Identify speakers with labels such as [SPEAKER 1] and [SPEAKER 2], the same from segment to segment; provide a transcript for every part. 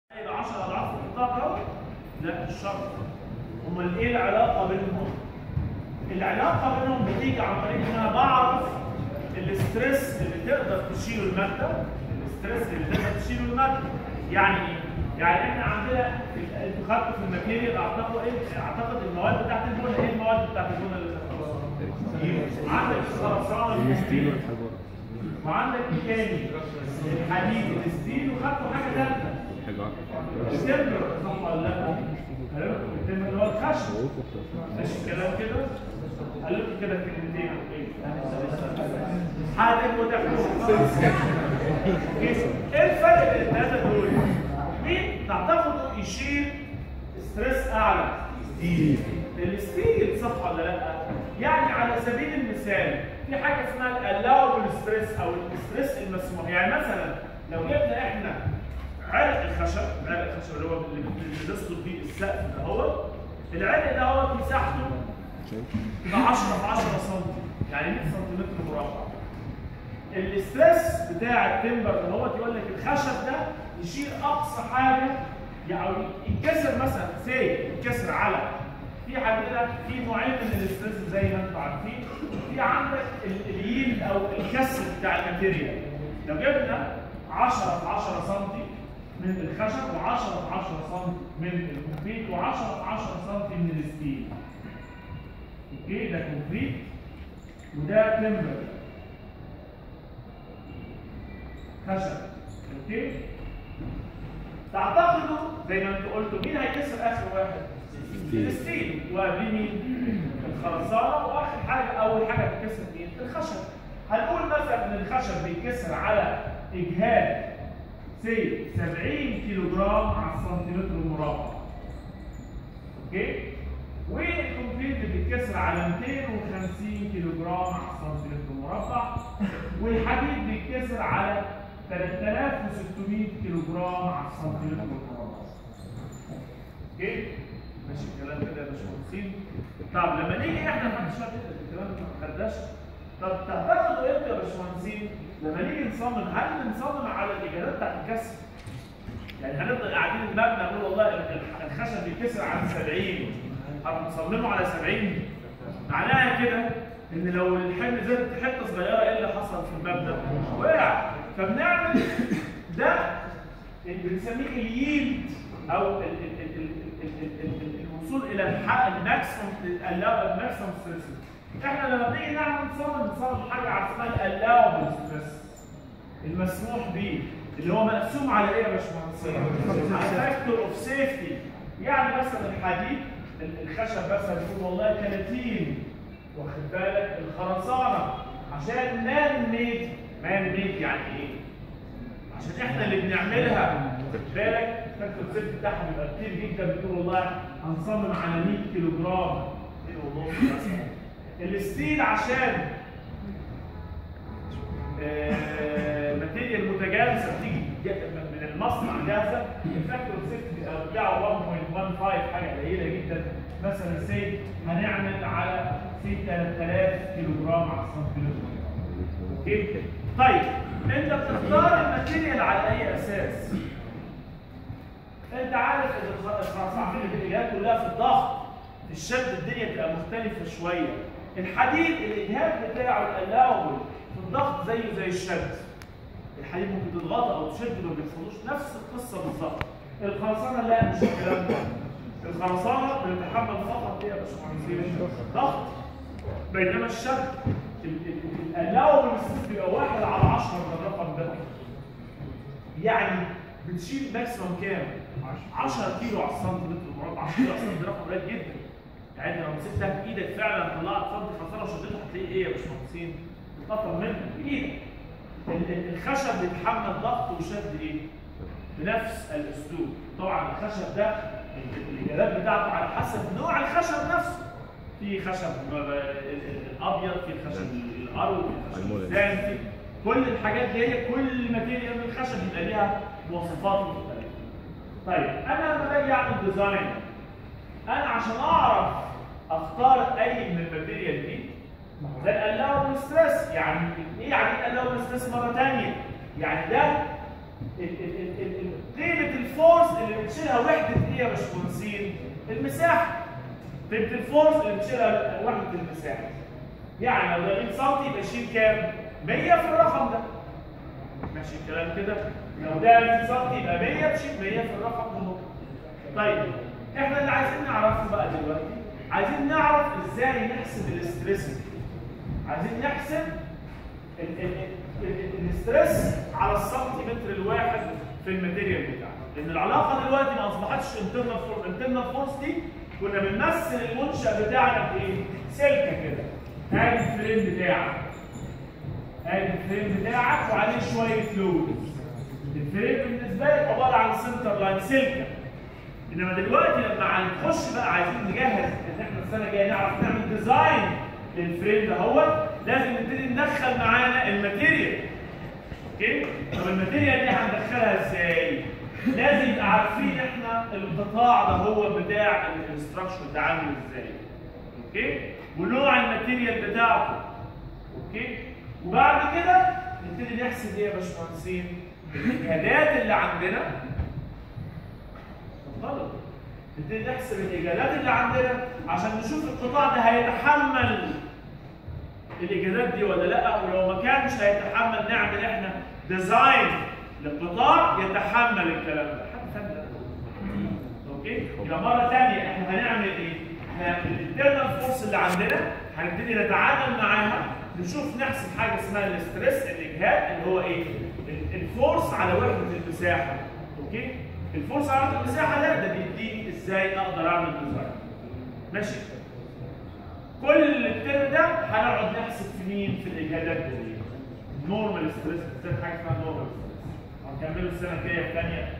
[SPEAKER 1] هيبقى 10 اضعاف الطاقه لا مش شرط امال ايه العلاقه بينهم العلاقه بينهم بتيجي عن طريق ان انا بعرف الاسترس اللي تقدر تشيله الماده الاسترس اللي تقدر تشيله الماده يعني ايه يعني احنا عندنا في- انتوا خدتوا في الماتيريال اعتقد ايه اعتقد المواد بتاعت البنى ايه المواد بتاعت البنى اللي خدتوها؟ عندك الخرسانه
[SPEAKER 2] الستيل
[SPEAKER 1] الحديد
[SPEAKER 2] والحجارة
[SPEAKER 1] وعندك ايه تاني؟ الحديد الستيل وخدتوا حاجه ثالثه
[SPEAKER 2] حجارة
[SPEAKER 1] التمر صح ولا لا؟ قالوا لكم التمر اللي هو الخشب ماشي الكلام كده؟ قال لكم كده كلمتين هتبقوا تاخدوهم ايه الفرق بين الثلاثه دول؟ مين تعتقدوا يشيل ستريس اعلى؟ ستيل الستيل صح ولا لا؟ يعني على سبيل المثال في حاجه اسمها الالاوبل ستريس او الستريس المسموح يعني مثلا لو جبنا احنا عرق الخشب عرق الخشب اللي هو اللي بنسقط بيه السقف ده هو العرق ده هو مساحته تبقى 10 في 10 سم يعني 100 سم مربع الاسترس بتاع التمبر ده هو يقول لك الخشب ده يشيل اقصى حاجه يعني يتكسر مثلا سي يتكسر على في عندنا في نوعين من الاسترس زي ما انتم عارفين في عندك ال- الييلد او الكسر بتاع الماتيريال لو جبنا 10 في 10 سم من الخشب و10 في 10 سم من الكونكريت و10 في 10 سم من الستيل اوكي ده كونكريت وده تمبر خشب اوكي تعتقدوا زي ما انتوا قلتوا مين هيكسر اخر واحد؟ الستيل وقبليه مين؟ الخرسانه واخر حاجه اول حاجه بتكسر مين؟ الخشب هنقول مثلا ان الخشب بيتكسر على اجهاد سي 70 كيلو جرام على السنتيمتر المربع اوكي والكونكريت بيتكسر على 250 كيلو جرام على السنتيمتر المربع والحديد بيتكسر على 3600 كيلو جرام على السنتيمتر المربع اوكي ماشي الكلام كده يا باشمهندسين طب لما نيجي احنا ما شويه الكلام ده ما خدناش طب تعتقدوا امتى يا باشمهندسين لما نيجي نصمم هل نصمم على الاجابات بتاعت الكسر يعني هنفضل قاعدين المبنى نقول والله الخ- الخشب بيتكسر عن 70 هنصممه على 70 معناها كده ان لو الحمل زادت حته صغيره ايه اللي حصل في المبنى؟ وقع فبنعمل ده اللي بنسميه الييلد او ال- ال- ال- ال- ال- ال- ال- الوصول الى الحق الماكسيموم الماكسيموم ستريس احنا لما بنيجي نعمل نصمم نصمم حاجه على اسمها الالاوبل ستريس المسموح به اللي هو مقسوم على ايه يا باشمهندس؟ على فاكتور اوف سيفتي يعني مثلا الحديد ال- الخشب مثلا يقول والله 30 واخد بالك الخرسانه عشان مان ميد مان ميد يعني ايه؟ عشان احنا اللي بنعملها خد بالك فاكتور السيفتي بتاعها بيبقى كتير جدا بتقول والله هنصمم على 100 كيلو جرام كيلو ونص مثلا الستيل عشان آه، ماتيريال متجانسه بتيجي ج- من المصنع جاهزه الفاكتور سيفتي بيبقى بتاعه 1.15 حاجه قليله جدا مثلا سي هنعمل على سي 3000 كيلو جرام على السنتيمتر اوكي طيب انت بتختار الماتيريال على اي اساس؟ انت عارف ان الخ- الخرسانه الاجهاد كلها في الضغط الشد الدنيا بتبقى مختلفه شويه الحديد الاجهاد بتاعه الالاوبل في الضغط زيه زي الشد الحديد ممكن تضغطه او تشده ما بيحصلوش نفس القصه بالظبط الخرسانه لا مش الكلام ده الخرسانه بتتحمل فقط ايه يا باشمهندسين ضغط بينما الشد الالاوبل بيبقى واحد على 10 من الرقم ده يعني بتشيل ماكسيموم كام؟ 10 كيلو على السنتيمتر المربع 10 كيلو على السنتيمتر ده رقم قليل جدا يعني لو مسكتها بايدك فعلا طلعت سنتي خساره وشدته هتلاقي ايه يا باشمهندسين؟ تتقطم منك بايدك ال- ال- الخشب بيتحمل ضغط وشد ايه؟ بنفس الاسلوب طبعا الخشب ده ال- الاجابات بتاعته على حسب نوع الخشب نفسه في خشب ال- ال- الابيض في الخشب الارض في الخشب
[SPEAKER 2] المولد.
[SPEAKER 1] الثاني في كل الحاجات دي هي كل ماتيريال من الخشب يبقى ليها مواصفات مختلفه طيب انا لما باجي اعمل ديزاين انا عشان اعرف اختار اي من الماتيريال دي ده الاول ستريس يعني ايه يعني الاول ستريس مره ثانيه يعني ده ال- ال- ال- ال- ال- قيمه الفورس اللي بتشيلها وحده ايه يا باشمهندسين؟ المساحه قيمه الفورس اللي بتشيلها وحده المساحه يعني لو ده 100 سم يبقى يشيل كام؟ 100 في الرقم ده ماشي الكلام كده لو ده 100 سم يبقى 100 تشيل 100 في الرقم ده طيب احنا اللي عايزين نعرفه بقى دلوقتي عايزين نعرف ازاي نحسب الاستريس عايزين نحسب ال- ال- ال- الاستريس على السنتيمتر الواحد في الماتيريال بتاعنا لان العلاقه دلوقتي ما اصبحتش انترنال فورس انترنال فورس دي كنا بنمثل المنشا بتاعنا بايه؟ سلكه كده ادي الفريم بتاعك ادي الفريم بتاعك وعليه شويه لود الفريم بالنسبه لك عباره عن سنتر لاين سلكه انما دلوقتي لما هنخش بقى عايزين نجهز ان احنا السنه الجايه نعرف نعمل ديزاين للفريم ده هو لازم نبتدي ندخل معانا الماتيريال اوكي طب الماتيريال دي هندخلها ازاي لازم يبقى عارفين احنا القطاع ده هو بتاع الاستراكشر ده عامل ازاي اوكي ونوع الماتيريال بتاعته اوكي وبعد كده نبتدي نحسب ايه يا باشمهندسين الاجهادات اللي عندنا اتفضلوا نبتدي نحسب الاجهادات اللي عندنا عشان نشوف القطاع ده هيتحمل الاجهادات دي ولا لا ولو ما كانش هيتحمل نعمل احنا ديزاين للقطاع يتحمل الكلام ده حد فاهم ده؟ اوكي يبقى مره ثانيه احنا هنعمل ايه؟ احنا الانترنال فورس اللي عندنا هنبتدي نتعامل معاها نشوف نحسب حاجه اسمها الاستريس الاجهاد اللي هو ايه؟ ال- الفورس على وحده المساحه اوكي؟ الفورس على وحده المساحه ده ده بيديني ازاي اقدر اعمل ديزاين ماشي؟ كل الترم ده هنقعد نحسب في مين؟ في الاجهادات دي نورمال ستريس بالذات حاجه اسمها نورمال ستريس هنكمله السنه الجايه في ثانيه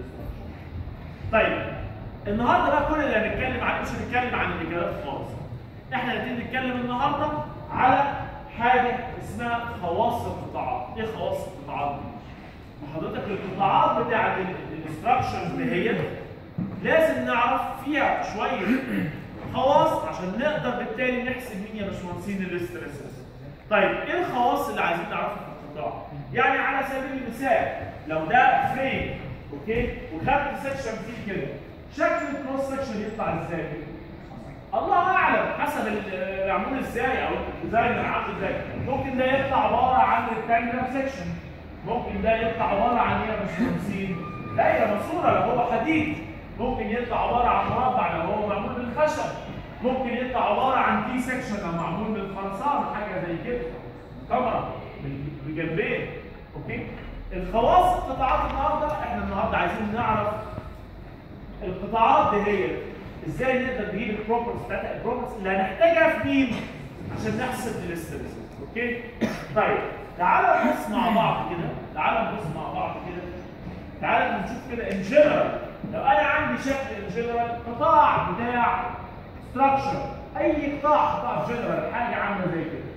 [SPEAKER 1] طيب النهارده بقى كل اللي هنتكلم عنه مش هنتكلم عن الاجابات خالص احنا هنبتدي نتكلم النهارده على حاجه اسمها خواص القطاعات ايه خواص القطاعات دي حضرتك القطاعات بتاعت الاستراكشرز اللي هي لازم نعرف فيها شويه خواص عشان نقدر بالتالي نحسب مين يا باشمهندسين الاسترسز طيب ايه الخواص اللي عايزين نعرفها في القطاع يعني على سبيل المثال لو ده فريم اوكي وخدت سكشن فيه كده شكل الكروس سكشن يطلع ازاي الله اعلم حسب ال- معمول ازاي او الديزاينر عامل ازاي ممكن ده يطلع عباره عن ريكتانجلر سكشن ممكن ده يطلع عباره عن ايه يا باشمهندسين دايره ماسوره لو هو حديد ممكن يطلع عباره عن مربع لو هو معمول بالخشب ممكن يطلع عباره عن تي سكشن لو معمول بالخرسانه حاجه زي كده كاميرا بجنبين اوكي الخواص القطاعات النهارده احنا النهارده عايزين نعرف القطاعات دي هي ازاي نقدر نجيب البروبرتيز بتاعتها البروبرتيز اللي هنحتاجها في مين عشان نحسب الاسترس اوكي طيب تعالى نبص مع بعض كده تعالى نبص مع بعض كده تعالى نشوف كده ان جنرال لو انا عندي شكل ان جنرال قطاع بتاع ستراكشر اي قطاع قطاع جنرال حاجه عامله زي كده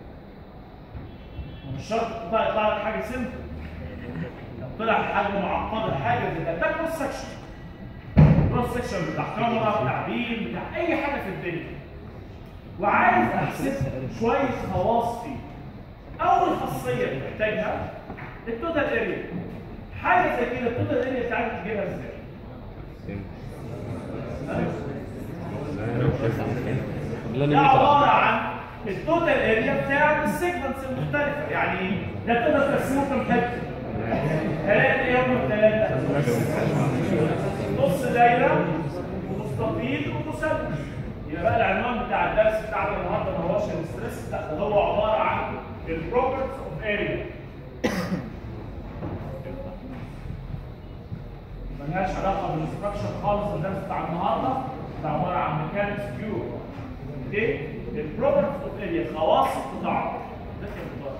[SPEAKER 1] مش شرط القطاع يطلع لك حاجه سمبل لو طلع حاجه معقده حاجه زي كده ده كروس سكشن كروس سكشن بتاع كاميرا بتاع بيم بتاع اي حاجه في الدنيا وعايز احسب شويه خواص فيه اول خاصيه محتاجها التوتال اريا حاجه زي كده التوتال اريا بتاعتك تجيبها ازاي؟ ده عباره عن التوتال اريا بتاع السيجمنتس المختلفه يعني ده تقدر تقسمه كام حته؟ ثلاثه ايه هم الثلاثه؟ نص دايره ومستطيل ومثلث يبقى بقى العنوان بتاع الدرس بتاعنا النهارده ما هوش الستريس لا ده هو عباره عن البروبرتيز اوف اريا ملهاش علاقه بالاستراكشر خالص الدرس بتاع النهارده ده عباره عن ميكانكس بيور اوكي البروبرتيز اوف اريا خواص القطاع ده كده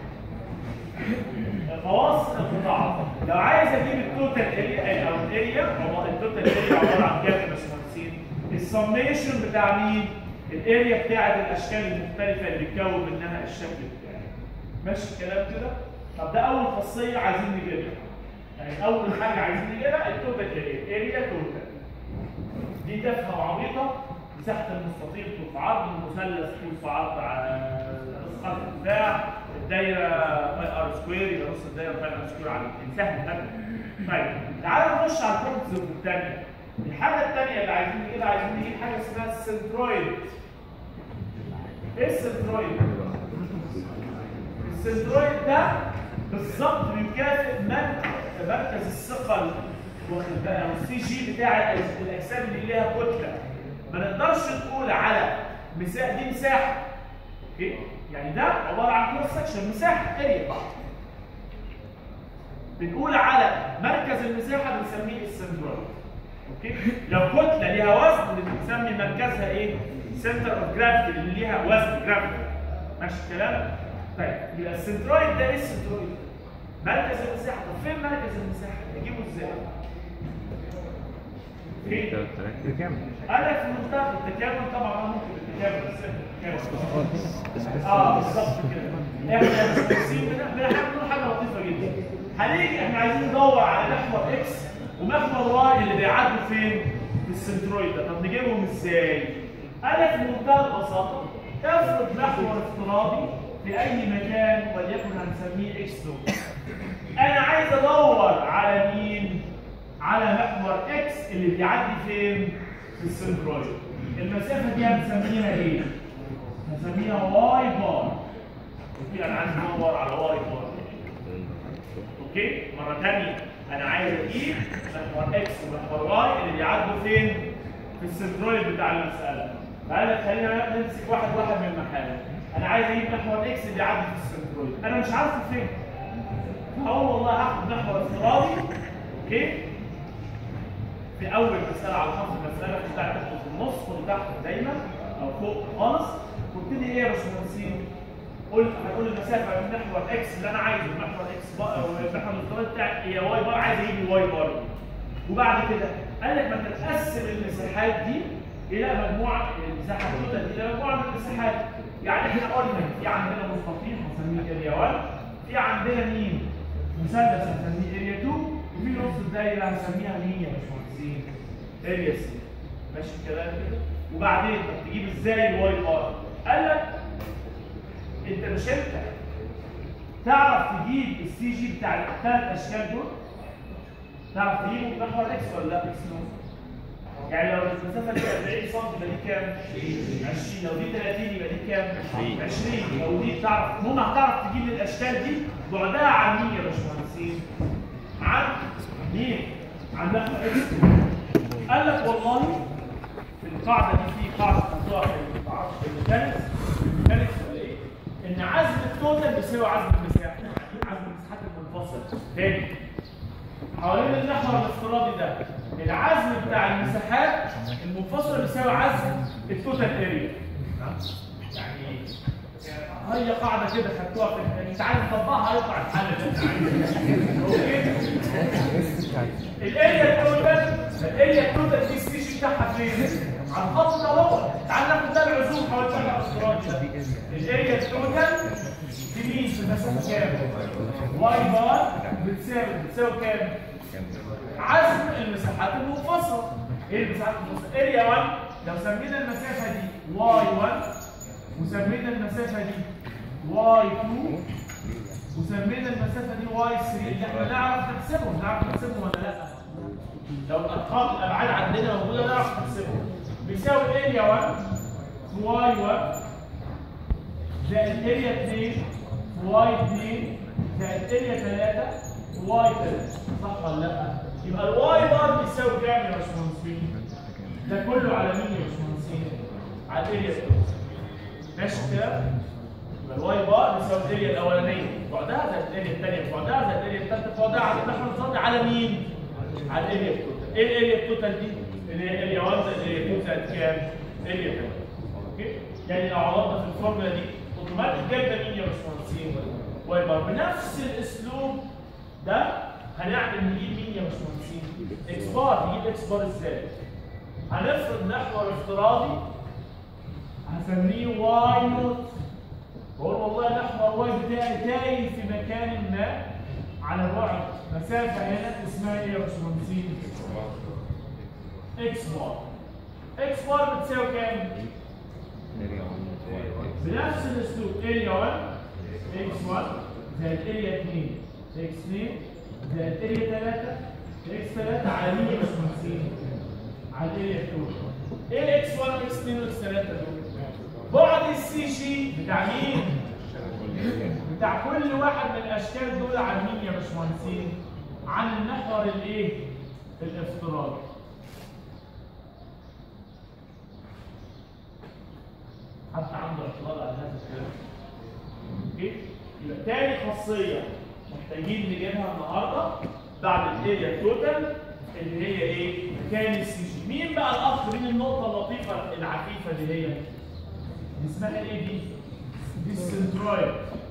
[SPEAKER 1] خواص القطاع لو عايز اجيب التوتال اريا او الاريا هو التوتال اريا عباره عن كام يا باشمهندسين السميشن بتاع مين الاريا بتاعت الاشكال المختلفه اللي بتكون منها الشكل بتاعي ماشي الكلام كده طب ده اول خاصيه عايزين نجيبها يعني اول حاجه عايزين نجيبها التوتال اريا اريا توتال دي تافهه وعميقه مساحه المستطيل طول في عرض المثلث طول في عرض على خط الدفاع الدايره باي ار سكوير يبقى نص الدايره باي ار سكوير على الاثنين سهل هذا طيب تعالوا نخش على البروبرتيز الثانيه الحاجه الثانيه اللي عايزين نجيبها عايزين نجيب حاجه اسمها السنترويد ايه السنترويد؟ السنترويد ده بالظبط بيكافئ من- مركز الثقل واخد بالك او السي جي بتاع الأج- الاجسام اللي ليها كتله ما نقدرش نقول على مساحه دي مساحه اوكي يعني ده عباره عن كروس سكشن مساحه اريا بنقول على مركز المساحه بنسميه السنترويد اوكي لو كتله ليها وزن بنسمي مركزها ايه سنتر اوف جرافيتي اللي ليها وزن جرافيتي ماشي الكلام طيب يبقى السنترويد ده ايه السنترويد مركز المساحه طب فين مركز المساحه نجيبه ازاي اوكي انا في منطقه التكامل طبعا أنا ممكن التكامل بس التكامل اه بالظبط كده احنا مش بنسيب بنحاول حاجه لطيفه جدا هنيجي احنا عايزين ندور على محور اكس ومحور واي اللي بيعدوا فين؟ في السنترويد ده طب نجيبهم ازاي؟ انا في منتهى البساطه افرض محور افتراضي في اي مكان وليكن هنسميه اكس دوت انا عايز ادور على مين؟ على محور اكس اللي بيعدي فين؟ في السنترويد المسافه دي هنسميها ايه؟ هنسميها واي بار اوكي انا عايز ادور على واي بار اوكي مره ثانيه انا عايز اجيب محور اكس ومحور واي اللي بيعدوا فين؟ في السنترويد بتاع المساله تعالى خلينا نمسك واحد واحد من المحاور انا عايز اجيب محور اكس اللي بيعدي في السنترويد انا مش عارفه فين فهو والله هاخد محور افتراضي اوكي في اول مساله على خط المساله بتاعت تحت في النص خد تحت دايما او فوق خالص وابتدي ايه يا باشمهندسين قلت هنقول المسافه من محور اكس اللي انا عايزه محور اكس بقى محور الافتراضي بتاعي هي واي بار عايز اجيب الواي بار وبعد كده قال لك ما تقسم المساحات دي الى مجموعه المساحه التوتال دي الى مجموعه من المساحات يعني احنا قلنا في عندنا مستطيل هنسميه اريا 1 في عندنا مين؟ مثلث هنسميه اريا 2 وفي نص الدايره هنسميها مين يا باشمهندسين؟ اريا سي ماشي الكلام كده؟ وبعدين طب تجيب ازاي الواي ار؟ قال لك انت مش انت تعرف تجيب السي جي بتاع الثلاث اشكال دول؟ تعرف تجيبه بمحور اكس ولا لا اكس نو؟ يعني لو المسافه دي 40 سم يبقى دي كام؟ 20 لو دي 30 يبقى دي كام؟ 20 لو دي تعرف المهم هتعرف تجيب الاشكال دي بعدها عن مين يا باشمهندسين؟ عن مين؟ عن محور اكس قال لك والله في القاعده دي في قاعده موضوع في معرفش في الميكانكس الميكانكس ولا ايه؟ ان عزم التوتال بيساوي عزم المساحه عزم المساحات المنفصله تاني حوالين المحور الافتراضي ده العزم بتاع المساحات المنفصله بيساوي عزم التوتال اريا يعني هي قاعده كده خدتوها في انت عايز تطبقها هيطلع الحل اللي انت عايزه اوكي الاريا التوتال الاريا التوتال دي السي بتاعها فين؟ على الخط ده هو تعال ناخد ده العزوم حوالين المحور الافتراضي ده الاريا التوتال دي مين في المسافه كام؟ واي بار بتساوي بتساوي كام؟ عزم المساحات المنفصله ايه المساحات المنفصله؟ اريا 1 لو سمينا المسافه دي واي 1 وسمينا المسافه دي واي 2 وسمينا المسافه دي واي 3 اللي احنا نعرف نحسبهم نعرف نحسبهم ولا لا؟ لو الارقام الابعاد عندنا موجوده نعرف نحسبهم بيساوي اريا 1 في واي 1 زائد اريا 2 في واي 2 زائد اريا 3 في واي 3 صح ولا لا؟ يبقى الواي بار بيساوي كام يا باشمهندسين؟ ده كله على مين يا باشمهندسين؟ على الاريا 2 ماشي كده؟ يبقى الواي بار بيساوي الاريا الاولانيه بعدها زائد الاريا الثانيه بعدها زائد الاريا الثالثه بعدها على المحور الفاضي على مين؟ على الاريا التوتال ايه الاريا التوتال دي؟ اللي هي اريا 1 زائد اريا 2 زائد كام؟ اريا 3 اوكي؟ يعني لو عوضنا في الفورمولا دي اوتوماتيك جبنا مين يا باشمهندسين؟ واي بار بنفس الاسلوب ده هنعمل نجيب مين يا باشمهندسين؟ اكس بار نجيب اكس بار ازاي؟ هنفرض محور افتراضي هسميه واي نوت بقول والله محور واي بتاعي تايه في مكان ما على بعد مسافه هنا اسمها ايه يا باشمهندسين؟ اكس بار اكس بار بتساوي كام؟ بنفس الاسلوب اريا 1 اكس 1 زائد اريا 2 اكس 2 زائد اريا 3 اكس 3 على مين يا باشمهندسين؟ على الاريا 2 ايه الاكس 1 واكس 2 واكس 3 دول؟ بعد السي جي بتاع مين؟ بتاع كل واحد من الاشكال دول عن مين يا باشمهندسين؟ عن المحور الايه؟ الافتراضي. حتى عنده اعتراض على هذا الكلام. اوكي؟ يبقى تاني خاصيه محتاجين نجيبها النهارده بعد الاريا توتال اللي هي ايه؟ مكان السي جي. مين بقى الاخ؟ مين النقطه اللطيفه العفيفه اللي هي؟ دي اسمها ايه دي؟ دي السنترويد.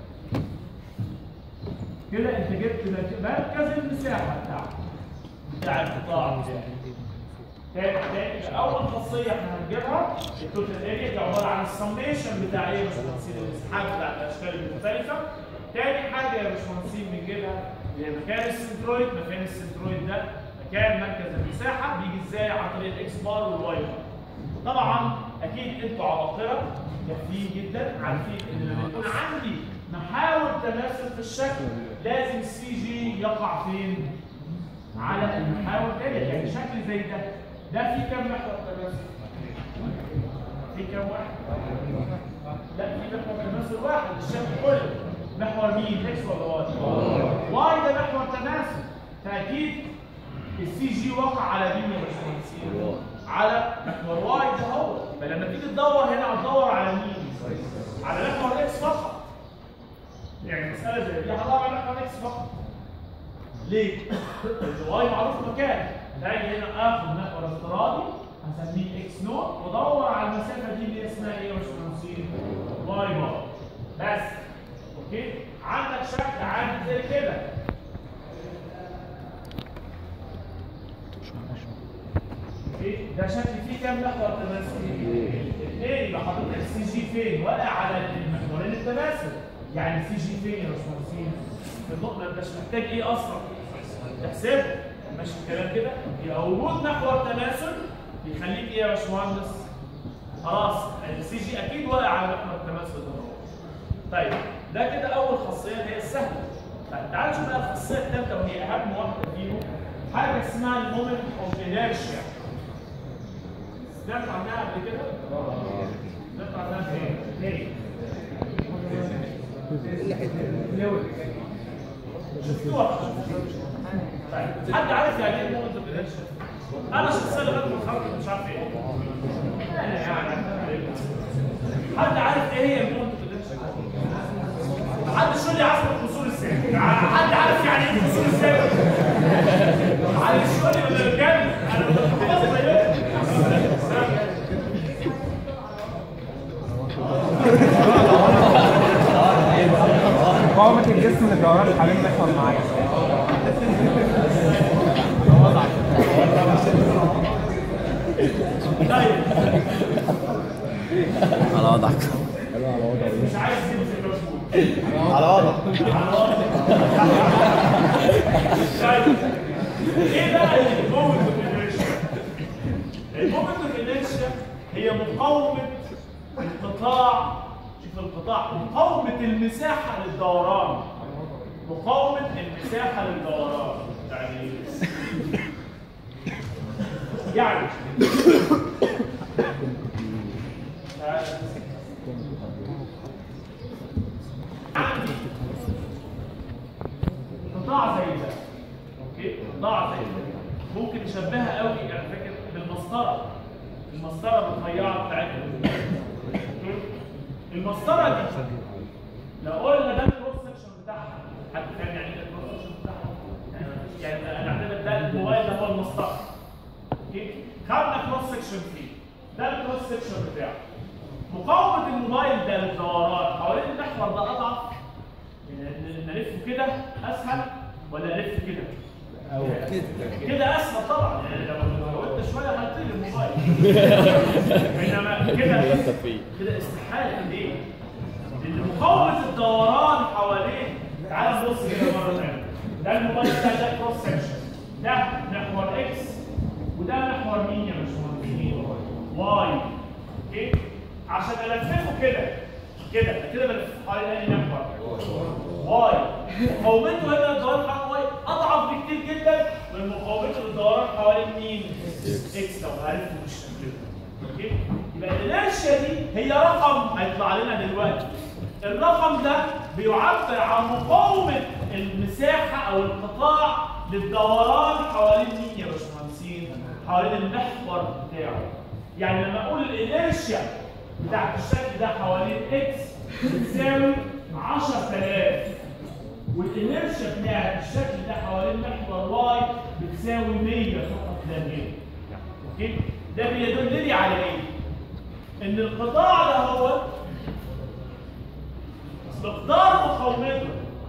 [SPEAKER 1] كده انت جبت مك- مركز المساحه بتاعك بتاع القطاع بتاعك. تاني تاني اول خاصيه احنا هنجيبها التوتال اريا دي عباره عن السميشن بتاع ايه يا باشمهندسين المساحات بتاع الاشكال المختلفه تاني حاجه يا باشمهندسين بنجيبها اللي هي مكان السنترويد مكان السنترويد ده مكان مركز المساحه بيجي ازاي عن طريق الاكس بار والواي بار طبعا اكيد انتوا عباقره كافيين جدا عارفين ان لما يكون عندي محاور تماثل في الشكل لازم السي جي يقع فين؟ على المحاور ديت يعني شكل زي ده ده فيه كام محور تماثل؟ في كام واحد؟ لا في محور تماثل واحد الشكل كله محور مين؟ اكس ولا واي؟ واي ده محور تماثل فاكيد السي جي وقع على مين يا باشمهندسين؟ على محور واي ده هو فلما تيجي تدور هنا هتدور على مين؟ على محور اكس فقط يعني مسألة زي دي هدور على محور اكس فقط ليه؟ لأن واي معروف مكان هاجي هنا اخد محور افتراضي هسميه اكس نوت وادور على المسافة دي اللي هي اسمها ايه يا باشمهندسين؟ واي بار بس اوكي؟ عندك شكل عامل زي كده اوكي ده شكل فيه كام محور تماثل؟ اثنين يبقى حضرتك السي جي فين؟ ولا على المحورين التماثل يعني السي جي فين يا باشمهندسين؟ في النقطة ما انتش محتاج ايه اصلا؟ تحسبه ماشي الكلام كده؟ يبقى وجود محور تماثل بيخليك ايه يا باشمهندس؟ خلاص السي جي اكيد واقع على محور التماثل ده هو. طيب ده كده اول خاصيه اللي هي السهله طيب تعالوا نشوف بقى الخاصيه الثالثه وهي اهم واحده فيهم حاجه اسمها المومنت اوف انيرشيا سمعت عنها قبل كده؟ سمعت عنها فين؟ ليه؟ شفتوها طيب حد عارف يعني ايه مومنت اوف انيرشيا؟ انا شخصيا لغايه ما اتخرجت مش عارف ايه انا يعني حد عارف ايه هي المومنت اوف انيرشيا؟ حد يقول لي عصر الفصول ازاي؟ حد عارف يعني ايه الفصول ازاي؟ حد يقول لي ولا بجد؟ انا خلاص بقيت
[SPEAKER 2] مقاومة الجسم للدوران حوالين محور معين
[SPEAKER 1] طيب
[SPEAKER 3] على وضعك
[SPEAKER 1] مش عايز تمسك مسؤول
[SPEAKER 3] على وضعك
[SPEAKER 1] طيب ايه بقى المومنت اوف انيرشيا؟ المومنت اوف انيرشيا هي مقاومة القطاع شوف القطاع مقاومة المساحة للدوران مقاومة المساحة للدوران يعني يعني عندي قطاع زي ده اوكي قطاع زي ده ممكن نشبهها قوي على فكره بالمسطره المسطره الرفيعه بتاعتنا أوكي؟ المسطره دي لو قلنا ده الكروس سكشن بتاعها حد فاهم يعني ايه الكروس سكشن بتاعها؟ يعني يعني نعتبر ده الموبايل ده هو المسطره اوكي خدنا كروس سكشن فيه ده الكروس سكشن بتاعه مقاومه الموبايل ده للدوران حوالين المحور ده اضعف ن- نلفه كده اسهل ولا نلف كده؟ كده اسهل طبعا يعني لو زودت شويه هيطير الموبايل انما كده كده استحاله ليه؟ لان مقاومه الدوران حواليه تعال نبص كده مره ثانيه ده الموبايل ده ده كروس سكشن ده محور اكس وده محور مين يا باشمهندس؟ واي اوكي عشان الففه كده كده كده بلف حوالين انهي محور المحور واي مقاومته هنا للدوران حوالين واي اضعف بكتير جدا من مقاومته للدوران حوالين مين؟ اكس لو عرفتوا بالشكل ده اوكي يبقى الانرشيا دي هي رقم هيطلع لنا دلوقتي الرقم ده بيعبر عن مقاومه المساحه او القطاع للدوران حوالين مين يا باشمهندسين؟ حوالين المحور بتاعه يعني لما اقول الانرشيا بتاعت الشكل ده حوالين اكس بتساوي 10000 والانرشيا بتاعت الشكل ده حوالين محور واي بتساوي 100 فقط لا غير اوكي ده بيدل لي على ايه ان القطاع ده هو مقدار مقاومته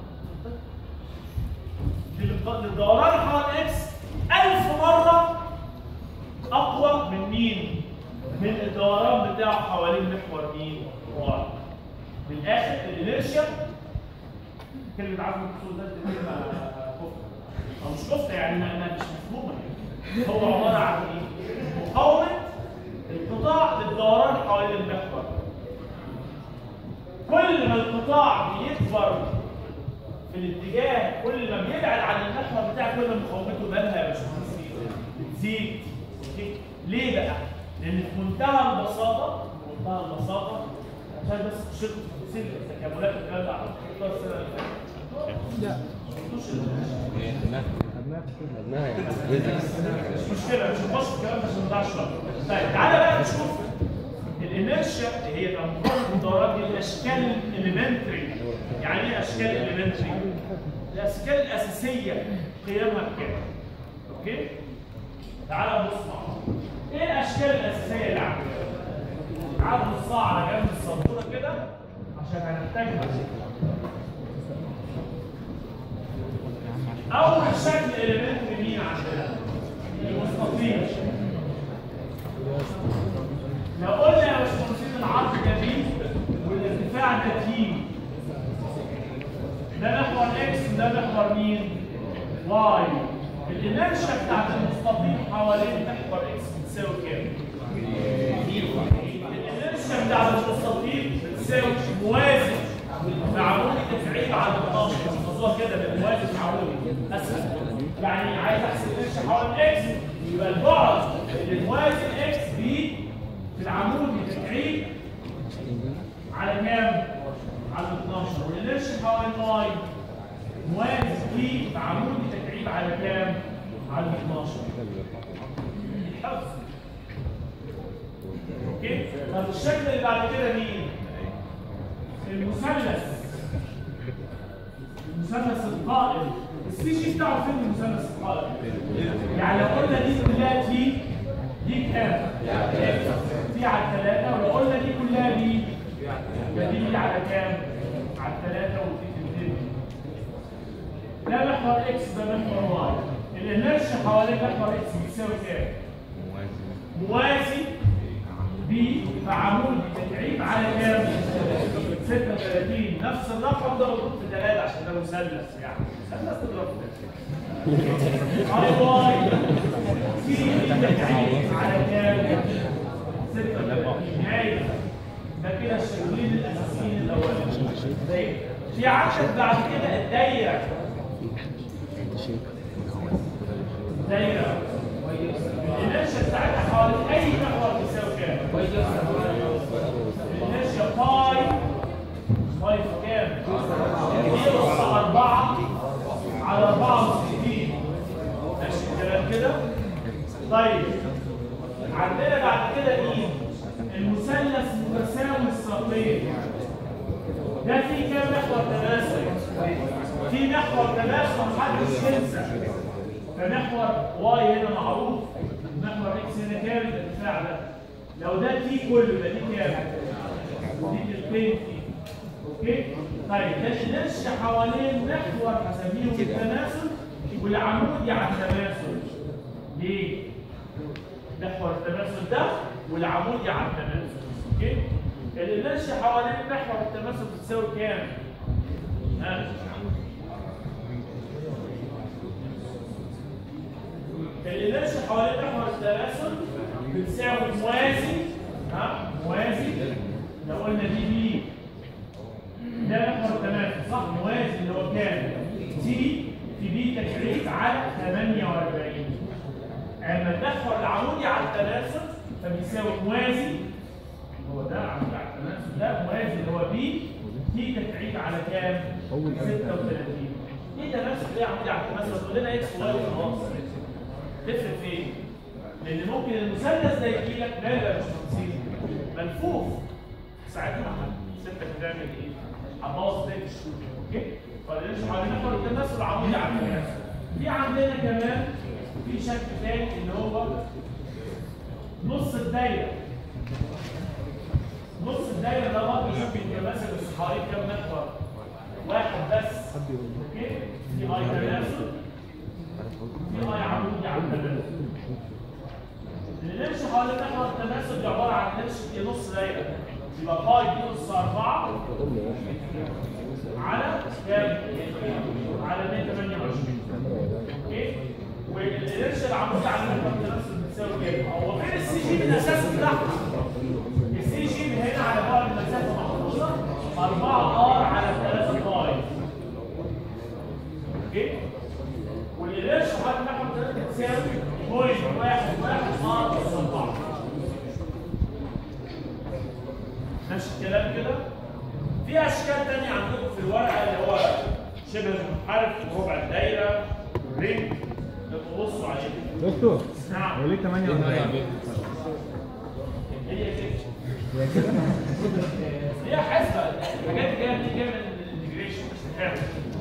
[SPEAKER 1] للق- للدوران حوالين اكس 1000 مره اقوى من مين من الدوران بتاعه حوالين محور مين واي من الاخر الانرشيا كلمة عزم الحصول ده كلمة كفر أو مش كفر يعني ما ما- مش مفهومة يعني هو عبارة عن إيه؟ مقاومة القطاع للدوران حوالين المحور كل ما القطاع بيكبر في الاتجاه كل ما بيبعد عن المحور بتاع كل ما مقاومته بالها يا باشمهندس بتزيد أوكي؟ ليه بقى؟ لأن في منتهى البساطة منتهى البساطة عشان بس شفت تفاصيل التكاملات والكلام ده على الخطة السنة اللي فاتت مش مشكلة مش هنخش في الكلام ده عشان ما نضيعش وقت. طيب تعالى بقى نشوف الانرشيا اللي هي تنظيم الدورات دي الاشكال الاليمنتري يعني ايه اشكال الاليمنتري؟ الاشكال الاساسيه قيمها بكام؟ اوكي؟ تعالى نبص مع بعض. ايه الاشكال الاساسيه اللي عندنا؟ تعالى نبصها على جنب السبوره كده عشان هنحتاجها اول شكل اليمنتري مين عندنا؟ المستطيل لو قلنا يا باشمهندسين العرض ده بي والارتفاع ده تي ده محور اكس وده محور مين؟ واي الانرشيا بتاعت المستطيل حوالين محور اكس بتساوي كام؟ الانرشيا بتاعت المستطيل بتساوي موازي بعمودي تفعيل على 12 احفظوها كده بالموازي بعمودي اسهل يعني عايز احسب الانرشيا حوالين اكس يبقى البعد اللي موازي اكس بي في العمود تفعيل على كام؟ على 12 والانرشيا حوالين واي موازي بي في عمود تكعيب على كام؟ على 12 الحفظ اوكي؟ طب الشكل اللي بعد كده مين؟ المثلث المثلث القائم السي جي بتاعه فين المثلث القائم؟ يعني لو قلنا دي كلها تي دي كام؟ تي على الثلاثة ولو قلنا دي كلها بي يبقى دي بي على كام؟ على الثلاثة ودي تنتهي ده محور اكس ده محور واي الانرشيا حوالين محور اكس بيساوي كام؟ موازي بي في عمود تكعيب على كام؟ 36 نفس الرقم ده مضروب في 3 عشان ده مثلث يعني مثلث تضرب في اي واي في تكعيب على كام؟ 36 هاي ده كده الشكلين الاساسيين الاولانيين في عندك بعد كده الدايره دايره الانرشيا بتاعتها حوالي اي محور بيساوي كام؟ الانرشيا باي باي في كام؟ دي أس 4 على 64 ماشي الكلام كده؟ طيب عندنا بعد كده مين؟ المثلث متساوي الساقين ده في كام محور تماثل؟ في محور تماثل محدش ينسى فمحور واي هنا معروف محور اكس هنا كام الارتفاع ده لو ده تي كله يبقى دي كام؟ دي تلتين تي اوكي؟ طيب ده الانرشيا حوالين محور هسميه التماثل والعمودي على التماثل ليه؟ محور التماثل ده والعمودي على التماثل اوكي؟ الانرشيا حوالين محور التماثل بتساوي كام؟ ها؟ الانرشيا حوالين محور التماثل بتساوي موازي ها موازي لو قلنا دي بي ده محور التماثل صح موازي اللي هو كام؟ تي في بي تكعيب على 48 اما المحور العمودي على التناسب فبيساوي موازي هو ده عمودي على التناسب ده موازي اللي هو بي تي تكعيب على كام؟ 36 ايه تناسب ايه عمودي على التناسب؟ تقول لنا اكس واي وخلاص تفرق في ايه؟ لان ممكن المثلث ده يجي لك لا لا مش تنسيق ملفوف ساعتها ستك هتعمل ايه؟ هتبوظ تاني اوكي؟ فليش حوالين محور التناسب العمودي على التناسب في عندنا كمان في شكل تاني اللي هو نص الدايره نص الدايره ده برضه شكل متماثل بس حوالين كام محور؟ واحد بس اوكي؟ في اي تناسب في اي عمودي على التناسب اللي نمشي حوالين محور التناسب دي عباره عن نمشي في نص دايره يبقى باي دي نص 4 على كام؟ على 128 اوكي؟ والقرش العمودي على محور التناسب بتساوي كام؟ هو فين السي جي من الاساس بتاعها؟ السي جي من هنا على بعد المسافه محفوظه 4 ار على 3 باي اوكي؟ والقرش حوالين محور التناسب بتساوي بوينت واحد واحد ار بس 4 نفس الكلام كده في اشكال تانية عندكم في الورقه اللي هو شبه المنحرف ربع الدايره رينج بصوا عليه
[SPEAKER 2] دكتور
[SPEAKER 1] نعم
[SPEAKER 2] هو ليه 48
[SPEAKER 1] هي كده
[SPEAKER 2] هي كده
[SPEAKER 1] هي حسبه الحاجات دي جايه دي جايه من الانتجريشن مش تحاول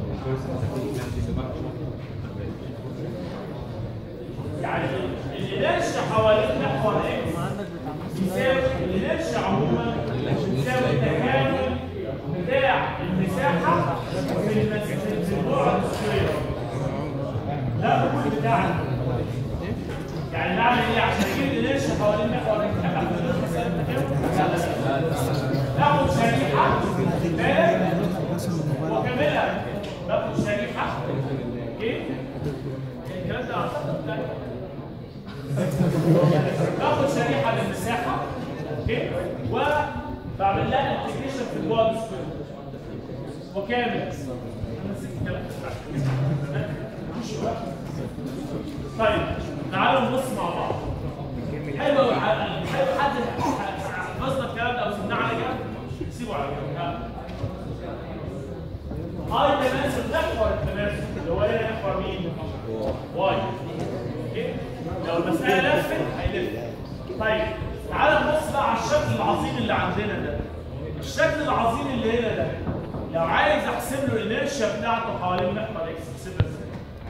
[SPEAKER 1] يعني اللي نرش حوالين محور اكس يساوي اللي نرش عموما يساوي التكامل بتاع المساحه في المس- في البعد السكوير ده الرول بتاعنا يعني بعمل ايه عشان اجيب القرش حوالين محور اكس هاخد مسألة التكامل؟ باخد شريحه بالك واكملها باخد شريحه اوكي الكلام ده اعتقد بتاعي. باخد شريحه للمساحه اوكي وبعمل لها انتجريشن في البعد سكوير وكامل انا نسيت الكلام ده. طيب تعالوا نبص مع بعض حلو قوي حلو حد حفظنا الكلام ده او سمعناه على جنب سيبه على جنب ها. هاي تناسب محور التناسب اللي هو هنا محور مين؟ واي اوكي لو المسألة لفت هيلف طيب تعال نبص بقى على الشكل العظيم اللي عندنا ده الشكل العظيم اللي هنا ده لو عايز احسب له الانرشيا بتاعته حوالين محور اكس احسبها ازاي؟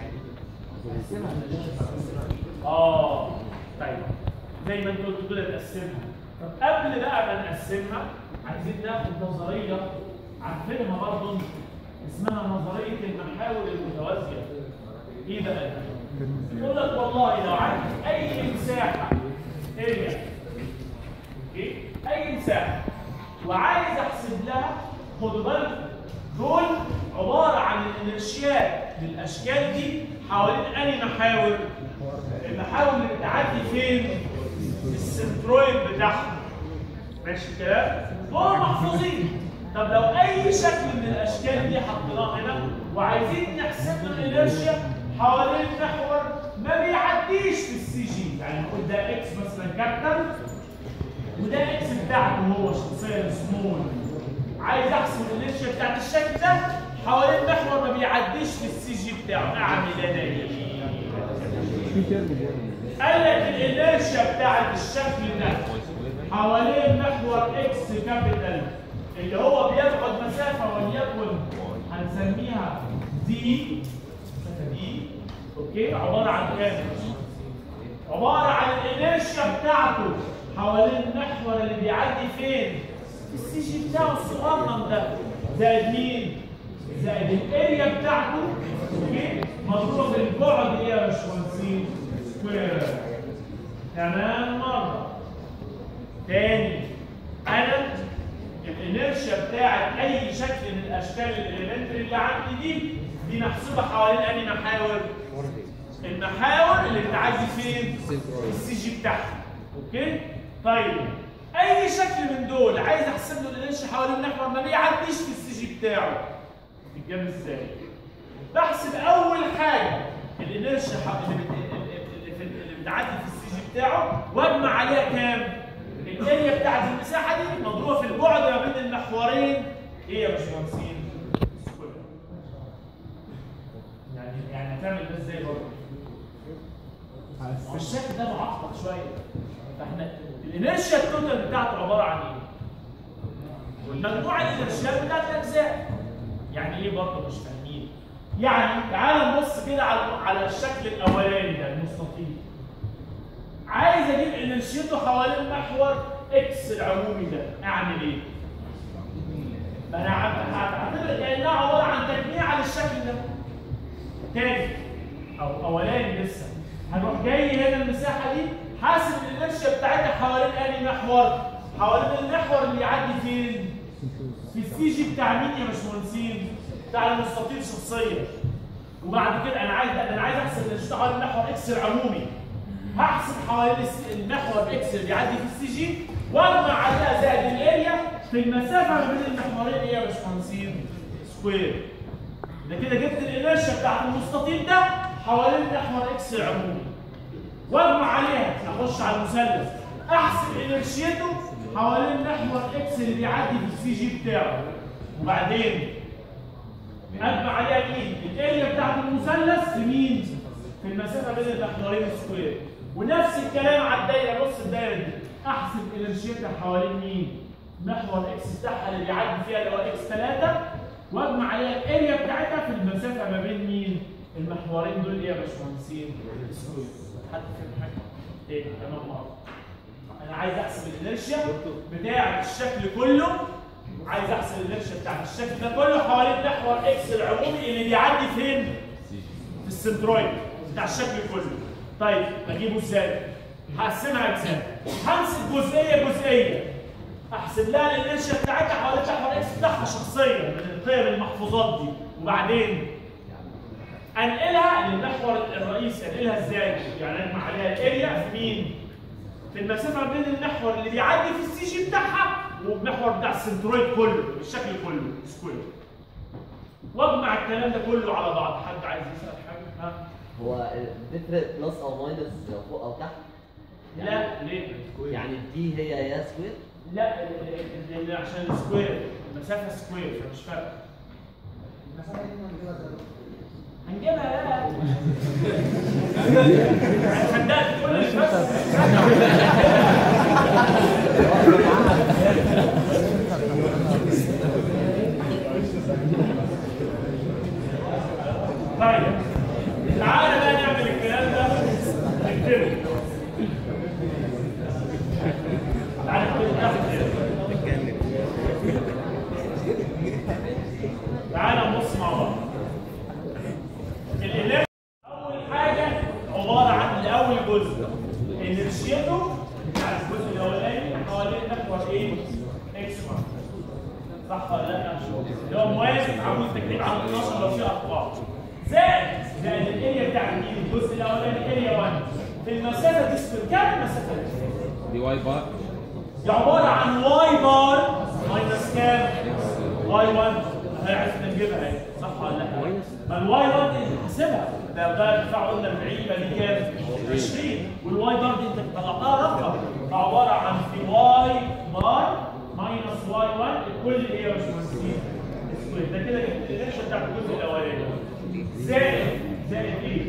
[SPEAKER 1] اه طيب زي ما انت قلت كده نقسمها طب قبل بقى ما نقسمها عايزين ناخد نظريه عارفينها برضه انتوا اسمها نظريه المحاور المتوازيه ايه بقى يقول لك والله لو عندي اي مساحه اريا اوكي اي مساحه وعايز احسب لها خدوا بالكم دول عباره عن الانرشيات للاشكال دي حوالين انهي محاور المحاور اللي بتعدي فين في السنترويد بتاعها ماشي الكلام دول محفوظين طب لو اي شكل من الاشكال دي حطيناه هنا وعايزين نحسب له الانرشيا حوالين محور ما بيعديش في السي جي يعني نقول ده اكس مثلا كابتن وده اكس بتاعته هو شخصيا سمول عايز احسب الانرشيا بتاعت الشكل ده حوالين محور ما بيعديش في السي جي بتاعه اعمل انا ايه؟
[SPEAKER 2] في ترم جاي
[SPEAKER 1] قال لك الانرشيا بتاعت الشكل ده حوالين محور اكس كابيتال اللي هو بيبعد مسافه وليكن هنسميها دي دي اوكي عباره عن كام؟ عباره عن الانرشيا بتاعته حوالين المحور اللي بيعدي فين؟ في السي جي بتاعه الصغنن ده زائد مين؟ زائد الاريا بتاعته اوكي مضروبه بالبعد ايه يا باشمهندسين؟ سكوير كمان مره تاني انا الانرشيا بتاعت اي شكل من الاشكال الاليمنتري اللي عندي دي دي محسوبه حوالين انهي محاور؟ المحاور اللي بتعدي فين؟ السي جي بتاعها اوكي؟ طيب اي شكل من دول عايز احسب له الانرشيا حوالين محور ما بيعديش في السي جي بتاعه بتتجاب ازاي؟ بحسب اول حاجه الانرشيا ح- اللي بت- اللي في- اللي بتعدي في السي جي بتاعه واجمع عليها كام؟ الاريا بتاعت المساحه دي مضروبه في البعد ما بين المحورين ايه يا باشمهندسين؟ سكوير. يعني يعني هتعمل ده ازاي برضه؟ هو الشكل ده معقد شويه فاحنا الانرشيا التوتال بتاعته عباره عن ايه؟ والمجموعه الانرشيات بتاعت الاجزاء يعني ايه برضه مش فاهمين؟ يعني تعال نبص كده على على الشكل الاولاني ده المستطيل عايز اجيب انرشيته حوالين محور اكس العمومي ده اعمل ايه؟ ما انا عم- هعتبر كانها عباره عن تجميع على الشكل ده تاني او اولاني لسه هنروح جاي هنا المساحه دي حاسب الانرشيا بتاعتها حوالين انهي محور؟ حوالين المحور اللي يعدي فين؟ في السي جي بتاع مين يا باشمهندسين؟ بتاع المستطيل شخصيا وبعد كده انا عايز انا عايز احسب الانرشيا حوالين محور اكس العمومي هحسب حوالين الس- المحور اكس اللي بيعدي في السي جي واجمع عليها زائد الاريا في المسافه ما بين المحورين ايه يا باشمهندسين؟ سكوير ده كده جبت الانرشيا بتاعت المستطيل ده حوالين محور اكس العمومي واجمع عليها اخش على المثلث احسب انرشيته حوالين محور اكس اللي بيعدي في السي جي بتاعه وبعدين اجمع عليها مين؟ الاريا بتاعت المثلث في مين؟ في المسافه بين المحورين سكوير ونفس الكلام على الدايره نص الدايره دي احسب انرشيتها حوالين مين؟ محور اكس بتاعها اللي بيعدي فيها اللي هو اكس 3 واجمع عليها الاريا بتاعتها في المسافه ما بين مين؟ المحورين دول ايه يا باشمهندسين؟ سكوير حد فاهم حاجه؟ ايه تمام مرة. انا عايز احسب الانرشيا بتاع الشكل كله عايز احسب الانرشيا بتاع الشكل ده كله حوالين محور اكس العمومي اللي بيعدي فين؟ في السنترويد بتاع الشكل كله. طيب اجيبه ازاي؟ هقسمها اجزاء. همسك جزئيه جزئيه. احسب لها الانرشيا بتاعتها حوالين محور اكس بتاعها شخصيا من القيم المحفوظات دي وبعدين انقلها للمحور الرئيسي انقلها ازاي؟ يعني اجمع عليها الاريا في مين؟ في المسافه ما بين المحور اللي بيعدي في السي جي بتاعها والمحور بتاع السنترويد كله الشكل كله سكوير. واجمع الكلام ده كله على بعض، حد عايز يسال حاجه؟ ها؟
[SPEAKER 3] هو بتفرق بلس او ماينس فوق او تحت؟
[SPEAKER 1] لا ليه؟
[SPEAKER 3] يعني دي هي يا سكوير
[SPEAKER 1] لا ال- ال- ال- عشان السكوير المسافه سكوير فمش فارقه. هنجيبها لا صدقت كل اللي فات طيب تعالى بقى نعمل الكلام ده نكتبه تعالى نكتبه تحت كده. تعالى نبص مع بعض الإله أول حاجة عبارة عن أول جزء انرشيته بتاع الجزء الأولاني حوالين محور إيه؟ إكس 1 صح ولا لا؟ اللي هو موازن عمود تكتيب على 12 لو في أرقام زائد زائد الاريا بتاع مين؟ الجزء الأولاني اريا 1 في المسافة دي سكوير كام المسافة دي؟
[SPEAKER 2] دي واي بار
[SPEAKER 1] دي عبارة عن واي بار ماينس كام؟ واي 1 هي عرفنا نجيبها اهي صح ولا لا؟ ما الواي 1 دي انت حاسبها ده بقى ارتفاع قلنا 40 يبقى دي كام؟ 20 والواي بار دي انت طلعتها رقم فعبارة عن في واي بار ماينس واي 1 الكل ايه يا باشمهندسين؟ سكوير ده كده جبت الانرشيا بتاعت الجزء الاولاني زائد زائد ايه؟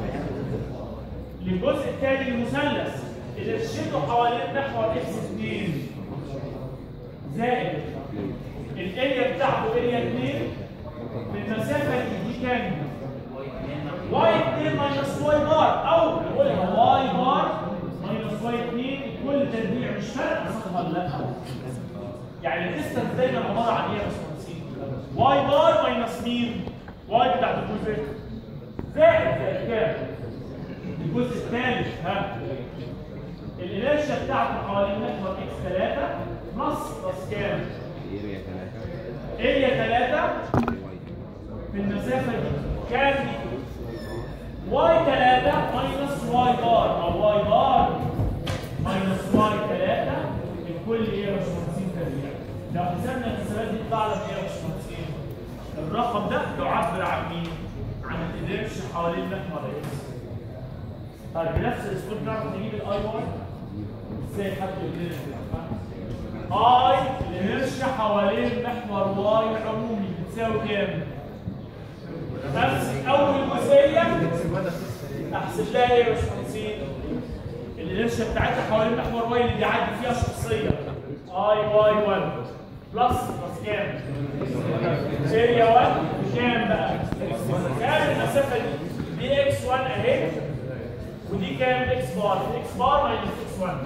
[SPEAKER 1] للجزء الثاني المثلث اللي شده حوالين محور اكس 2 زائد الاريا بتاعته اريا 2 في المسافه دي دي كام؟ واي 2 ماينس واي بار او نقولها واي بار ماينس واي 2 كل تربيع مش فارقه صح ولا لا؟ يعني الديستنس دايما عباره عن ايه يا باشمهندسين؟ واي بار ماينس مين؟ واي بتاعت الجزء زائد زائد كام؟ الجزء الثالث ها الانرشيا بتاعته حوالين محور اكس 3 بلس بلس كام؟
[SPEAKER 2] اريا 3
[SPEAKER 1] اريا 3 في المسافه دي كام دي؟ واي 3 ماينس واي بار او واي بار ماينس واي 3 الكل ايه يا باشمهندسين تربيع لو حسبنا الحسابات دي تطلع لك ايه يا باشمهندسين؟ الرقم ده يعبر عن مين؟ عن الانرش حوالين محور اكس طيب بنفس الاسلوب نعرف نجيب الاي واي ازاي حد يقول لنا كده؟ اي الانرشيا حوالين محور واي عمومي بتساوي كام؟ امسك اول جزئيه احسب لها ايه يا باشمهندسين؟ الانرشيا بتاعتها حوالين محور واي اللي بيعدي فيها شخصيه اي واي 1 بلس بلس كام؟ اريا 1 بكام بقى؟ كام المسافه دي؟ دي اكس 1 اهي ودي كام اكس بار؟ اكس بار ماينس اكس 1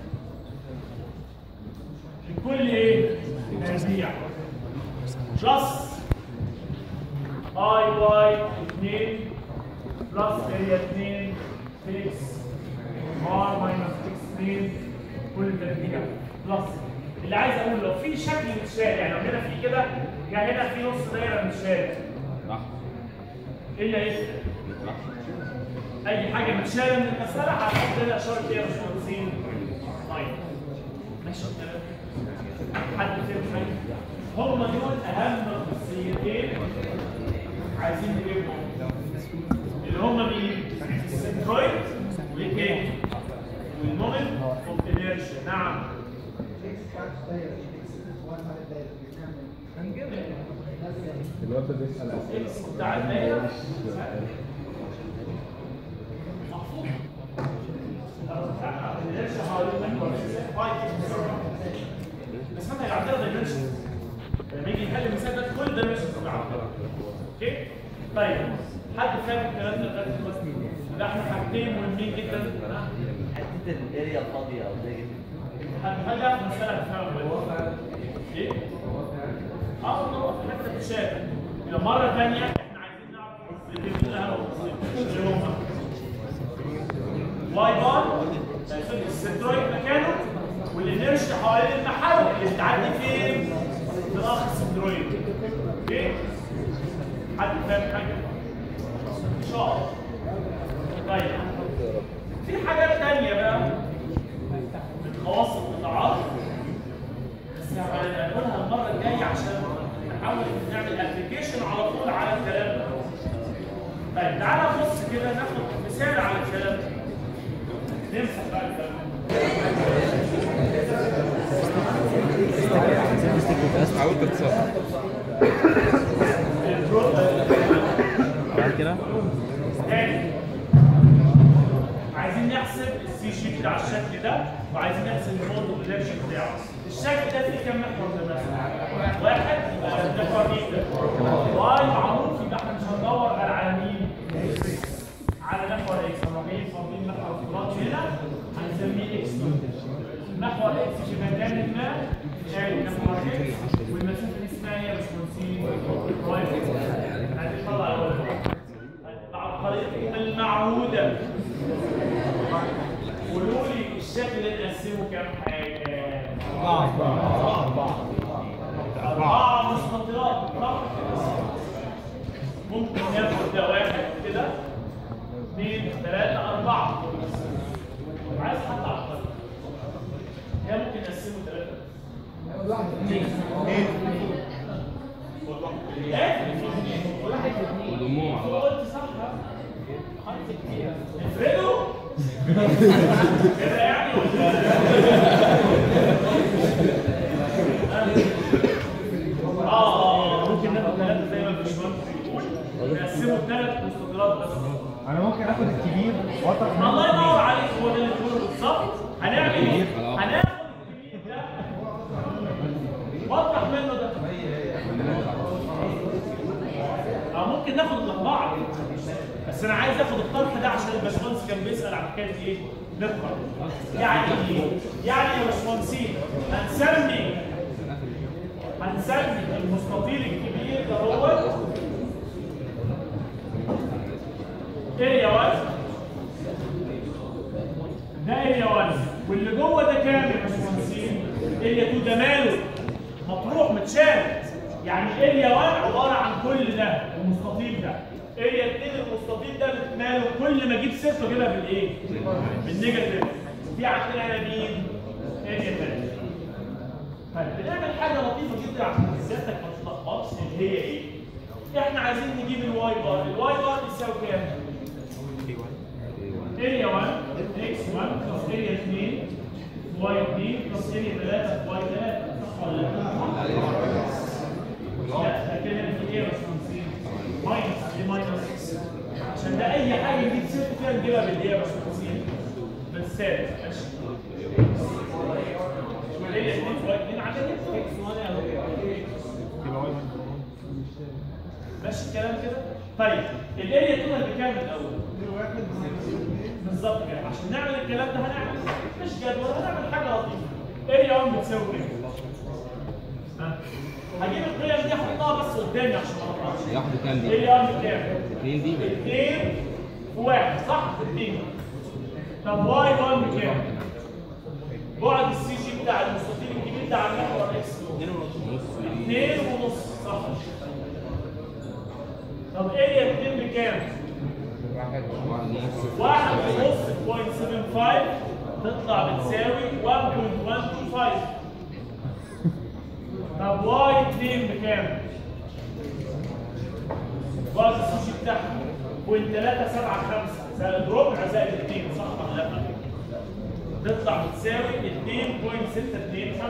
[SPEAKER 1] لكل ايه؟ تربيع بلس اي واي 2 بلس اريا 2 في اكس ار ماينس اكس 2 كل تربيع بلس اللي عايز اقول لو في شكل متشال يعني لو هنا في كده يعني هنا في نص دايره متشال ايه اللي هيفرق؟ اي حاجه متشاله من المساله هنحط لها اشاره ايه يا باشمهندسين؟ طيب ماشي الكلام حد فهم حاجه؟ هم دول اهم خصوصيتين عايزين نجيبهم اللي هم مين؟ السنترويد والجيم والمومنت اوف انيرشيا نعم
[SPEAKER 2] الواد ده بيسأل أسئلة
[SPEAKER 1] اكس بتاع الدايره محفوظ الانيرشيا حوالين محور بس احنا هيبقى عندنا دايمنشن لما يجي يحل المثال ده كل دايمنشن اوكي طيب حد فاهم الكلام ده لغايه دلوقتي ده احنا حاجتين مهمين جدا ها؟
[SPEAKER 3] حته الاريا فاضيه او زي كده
[SPEAKER 1] حد حاجه مساله تفهم ايه؟ اه والله في حته تشابه يبقى مره ثانيه احنا عايزين نعرف الفيديو ده هو اللي هما واي بار هياخد السنترويد مكانه والانرشيا حوالين المحل اللي بتعدي فين؟ في الاخ السنترويد اوكي؟ حد فاهم حاجه؟ ان شاء الله طيب في حاجات تانية بقى من خواص القطاعات بس هنقولها المرة الجاية عشان نحاول نعمل ابلكيشن على طول على الكلام ده. طيب تعالى نبص كده ناخد مثال على الكلام ده. نمسح بقى الكلام ده.
[SPEAKER 2] حاولت تتصرف بعد كده
[SPEAKER 1] تاني عايزين نحسب السي جي بتاع الشكل ده وعايزين نحسب الموضوع الانرجي بتاعه الشكل ده فيه كام محور ده مثلا؟ واحد يبقى محور مين ده؟ واي معروف يبقى احنا مش هندور غير على مين؟ على محور اكس لما جايين فاضيين محور افتراضي هنا هنسميه اكس محور اكس في مكان ما شايل محور اكس والمسافه دي اسمها ايه يا باشمهندسين؟ واي هتطلع اول العبقرية المعهودة قولوا لي الشكل اللي نقسمه كام حاجة؟ أربعة أربعة مستطيلات صح؟ ممكن ناخد ده واحد كده اثنين ثلاثة أربعة عايز حد عبقري هي ممكن نقسمه ثلاثة ايه؟
[SPEAKER 2] وضموهم على بعض
[SPEAKER 1] قلت صح افردوا كده يعني ولا اه اه ممكن ناخد ثلاثه زي ما الباشمهندس بيقول نقسمه ثلاث مستطيلات بس
[SPEAKER 2] انا ممكن اخد الكبير واطرح منه
[SPEAKER 1] الله ينور
[SPEAKER 2] الكبير.
[SPEAKER 1] عليك هو ده اللي بتقوله بالظبط هنعمل ايه؟ هناخد الكبير ده واطرح منه ده اه ممكن ناخد الاربعه بس انا عايز اخد الطرح ده عشان الباشمهندس كان بيسال عن حكايه ايه؟ نقرا يعني ايه؟ يعني يا باشمهندسين هنسمي هنسمي المستطيل الكبير ده هو اريا 1 ده اريا 1 واللي جوه ده كام يا باشمهندسين؟ اريا 2 ده ماله؟ مطروح متشال يعني اريا 1 عباره عن كل ده المستطيل ده اريا 2 المستطيل ده ماله كل ما اجيب سيرته كده بالايه؟ بالنيجاتيف في عندنا هنا مين؟ اريا 3 طيب بنعمل حاجه لطيفه جدا عشان سيادتك ما تتلخبطش اللي هي ايه؟ احنا عايزين نجيب الواي بار الواي بار بيساوي كام؟ اريا 1 اكس 1 بلس اريا 2 واي 2 بلس اريا 3 واي 3 صح ولا لا؟ لا ده كده في ايه يا باشمهندسين؟ ماينس دي ماينس عشان ده اي حاجه دي تصير فيها نجيبها بالايه يا باشمهندسين؟ بالسالب ماشي اريا 2 واي 2 عدد اكس 1 اهو ماشي الكلام كده؟ طيب الاريا توتال بكام الاول؟ بالظبط كده عشان نعمل الكلام ده هنعمل مش جدول هنعمل حاجه لطيفه اريا 1 بتساوي كام؟ ها؟ هجيب القيم دي احطها بس قدامي عشان ما اقطعش
[SPEAKER 4] ياخدوا كام دي؟
[SPEAKER 1] اريا 1 بكام؟
[SPEAKER 4] اتنين دي
[SPEAKER 1] 2 وواحد صح؟ 2 طب واي 1 بكام؟ بعد السي جي بتاع المستطيل الكبير ده عن محور اكس
[SPEAKER 4] نص
[SPEAKER 1] اثنين ونص صح طب اريا 2 بكام؟
[SPEAKER 4] واحد نص
[SPEAKER 1] واحد ونص بوينت 75 تطلع بتساوي 1.125 طب واي 2 بكام؟ باظ السوشي بتاعها بوينت 375 زائد ربع زائد 2 صح ولا لا؟ تطلع بتساوي 2.625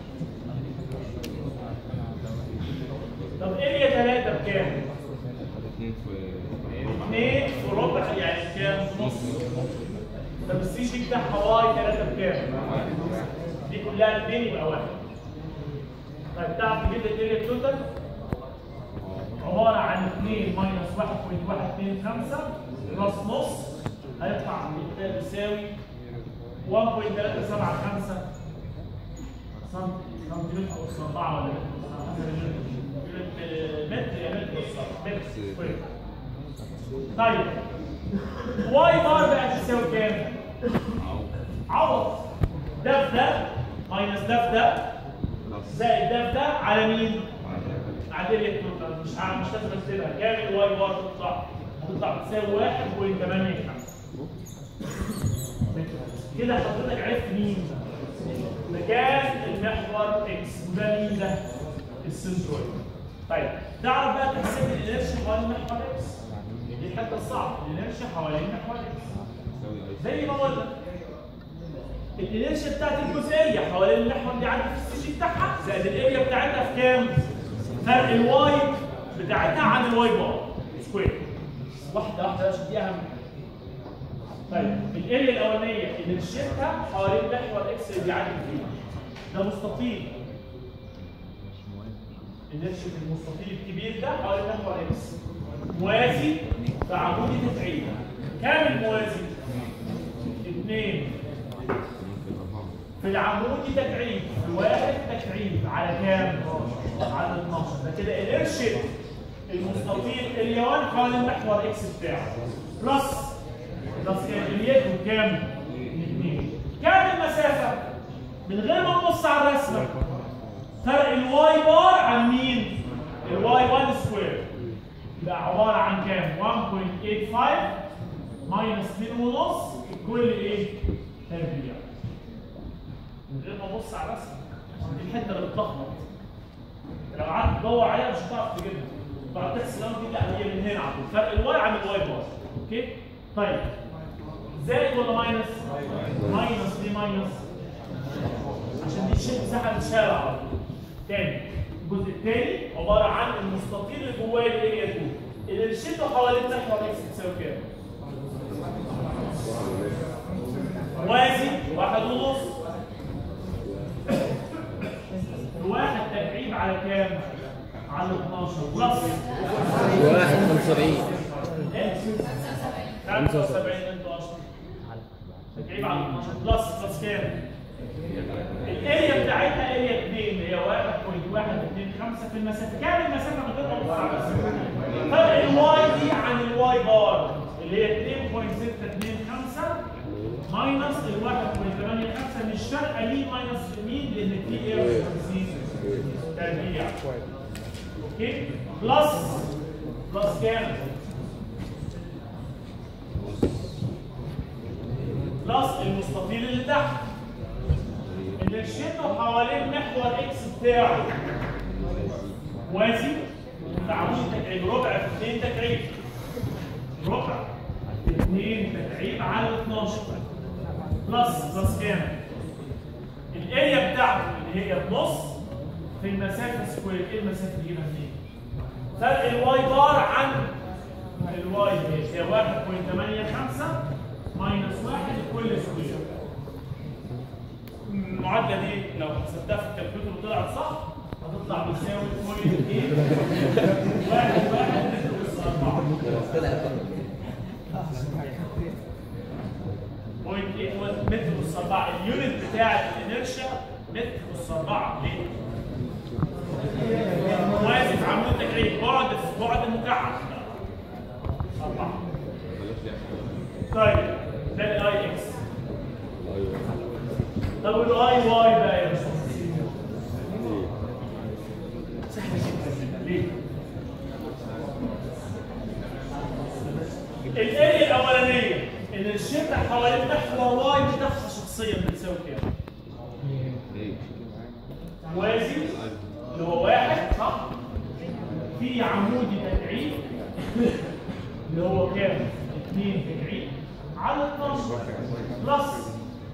[SPEAKER 1] طب اريا 3 بكام؟
[SPEAKER 4] اتنين في
[SPEAKER 1] اثنين في ربع يعني كام؟ نص طب السي جي بتاعها واي 3 بكام؟ دي كلها اثنين يبقى واحد طيب تعرف تجيب لي الاريا التوتال؟ عبارة عن 2 ماينس 1.125 بلس نص هيطلع بيساوي 1.375 سم سنتيمتر أس 4 ولا متر يا متر أس متر سكوير طيب واي بار بقى تساوي كام؟ عوض ده في ده ماينس ده في ده زائد ده في ده على مين؟ على الاريا التوتال مش عارف مش لازم اكتبها كام الواي بار تطلع؟ هتطلع بتساوي 1.85 كده حضرتك عرفت مين؟ مكان المحور اكس وده مين ده؟ السنترويد طيب تعرف بقى تحسب الانرشيا حوالين محور اكس دي الحته الصعبه الانرشيا حوالين محور اكس زي ما قلنا الانرشيا بتاعت الجزئيه حوالين المحور دي عندي في السي جي بتاعها زائد الاريا بتاعتها في كام؟ فرق الواي بتاعتها عن الواي بار سكوير واحده واحده عشان دي اهم طيب الاريا الاولانيه اللي نشيتها حوالين محور اكس اللي بيعدي فيه ده مستطيل النرشة المستطيل الكبير ده حوالين محور اكس موازي في عمودي تفعيل كام الموازي؟ اثنين في العمودي تكعيب في واحد تكعيب على كام؟ على 12 ده كده الارشد المستطيل اليوان حوالين محور اكس بتاعه بلس بلس كام اليد وكام؟ اثنين كام المسافة؟ من غير ما نبص على الرسمة فرق الواي بار عن مين؟ الواي 1 سكوير يبقى عبارة عن كام؟ 1.85 ماينس 2 ونص كل ايه؟ تربيع من غير ما ابص على الرسمه عشان دي الحته اللي بتلخبط لو قعدت تدور عليها مش هتعرف تجيبها بعد تحسب لو دي لا هي من هنا على طول فرق الواي عن الواي بار اوكي طيب زائد ولا ماينس؟ ماينس ليه ماينس؟ عشان دي شيء مساحه للشارع على طول تاني الجزء الثاني عباره عن المستطيل اللي جواه الاريا 2 اللي شده حوالين محور اكس بتساوي كام؟ موازي واحد ونص الواحد تكعيب على كام؟ على 12 بلس
[SPEAKER 3] واحد 75
[SPEAKER 1] ايه؟ 75 انتوا اصلا تكعيب على 12 بلس بلس كام؟ الاريا بتاعتها اريا 2 اللي هي 1.125 في المسافه كام المسافه من غير ما ابص على الرسم؟ فرق الواي دي عن الواي بار اللي هي 2.625 ماينس ال 1.85 مش فارقه ليه ماينس مين لان في ايه 50 تربيع اوكي بلس بلس كام؟ بلس المستطيل اللي تحت اللي شده حوالين محور اكس بتاعه موازي في عمود تكعيب ربع في 2 تكعيب ربع في 2 تكعيب على 12 بلس بلس كام؟ الاريا بتاعته اللي هي بنص في المسافه سكوير ايه المسافه دي جيبها منين؟ فرق الواي بار عن الواي هي 1.85 ماينس 1 لكل سكوير المعادله دي لو حسبتها في الكالكوليتر وطلعت صح هتطلع بتساوي بوينت 8 واحد واحد متر اس 4 بوينت 8 متر اس 4 اليونت بتاع الانرشيا متر اس 4 ليه؟ موازي في عمود التكعيب بعد في بعد مكعب أربعة طيب ده الاي اكس طب والاي واي بقى يا باشمهندس سهل جدا ليه؟ الاريا الاولانيه ان الشبه حوالين محور واي بتاعها شخصيا بتساوي كام؟ موازي اللي هو واحد صح؟ في عمودي تكعيب اللي هو كام؟ 2 تكعيب على 12 بلس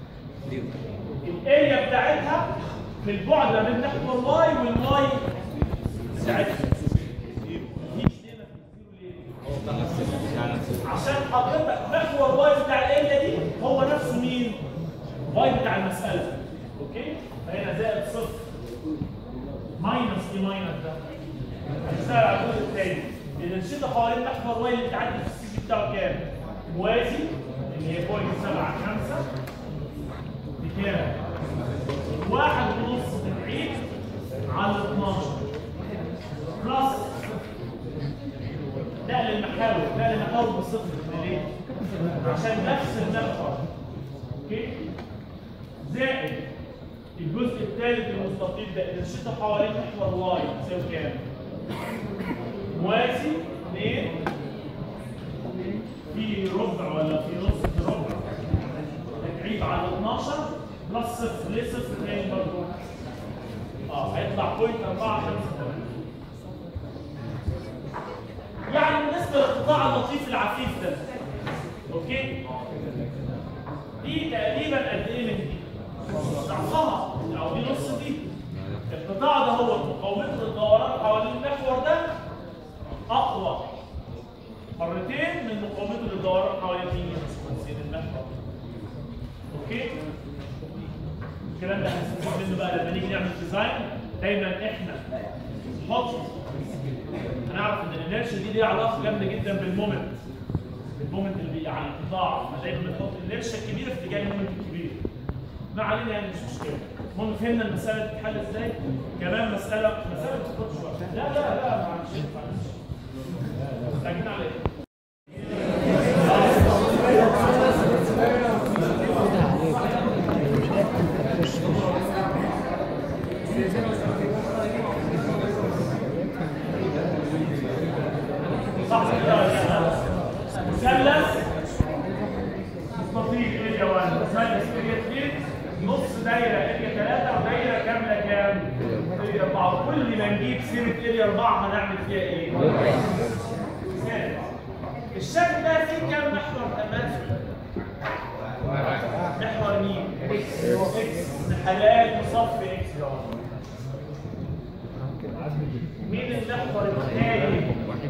[SPEAKER 1] الاريا بتاعتها في البعد ما بين محور واي والواي بتاعتها مفيش هنا في الزيرو ليه؟ عشان حضرتك محور واي بتاع الاريا دي هو نفسه مين؟ واي بتاع المسألة اوكي؟ فهنا زائد صفر ماينس ايه ماينس ده؟ هنشتغل على الجزء الثاني لان الشده حوالين محور واي اللي بتعدي في السي بتاعه كام؟ موازي اللي هي بوينت 7 5 بكام؟ واحد ونص تبعيد على 12 بلس نقل المحاور نقل المحاور بالصفر ليه؟ عشان نفس المحور اوكي؟ زائد الجزء الثالث المستطيل ده اذا الشتا حوالين محور واي يساوي كام؟ موازي 2 في ربع ولا في نص في ربع تكعيب على 12 بلس صفر ليه صفر تاني برضه؟ اه هيطلع بوينت 4 5 يعني بالنسبه للقطاع اللطيف العفيف ده اوكي؟ دي تقريبا قد ايه من دي؟ ضعفها او دي نص دي القطاع ده هو مقاومته للدوران حوالين المحور ده اقوى مرتين من مقاومته للدوران حوالين مين حوالين المحور اوكي الكلام ده هنستفيد منه بقى لما نيجي نعمل ديزاين دايما احنا نحط هنعرف ان الانرشيا دي ليها علاقه جامده جدا بالمومنت المومنت اللي بي- على القطاع فدايما بنحط الانرشيا الكبيره في اتجاه المومنت الكبير ما علينا يعني مش مشكله المهم فهمنا المساله بتتحل ازاي كمان مساله مساله بتاخد شويه لا لا لا معلش معلش راجعين على ايه صح كده ولا لا؟ مثلث مستطيل اريا 1 مثلث اريا 2 نص دايره اريا 3 ودايره كامله كام؟ اريا 4 وكل ما نجيب سيره اريا 4 هنعمل فيها ايه؟ مثال. الشكل ده فيه كام محور تماثل؟ محور مين؟ اكس حلال مصف اكس مين المحور الثاني؟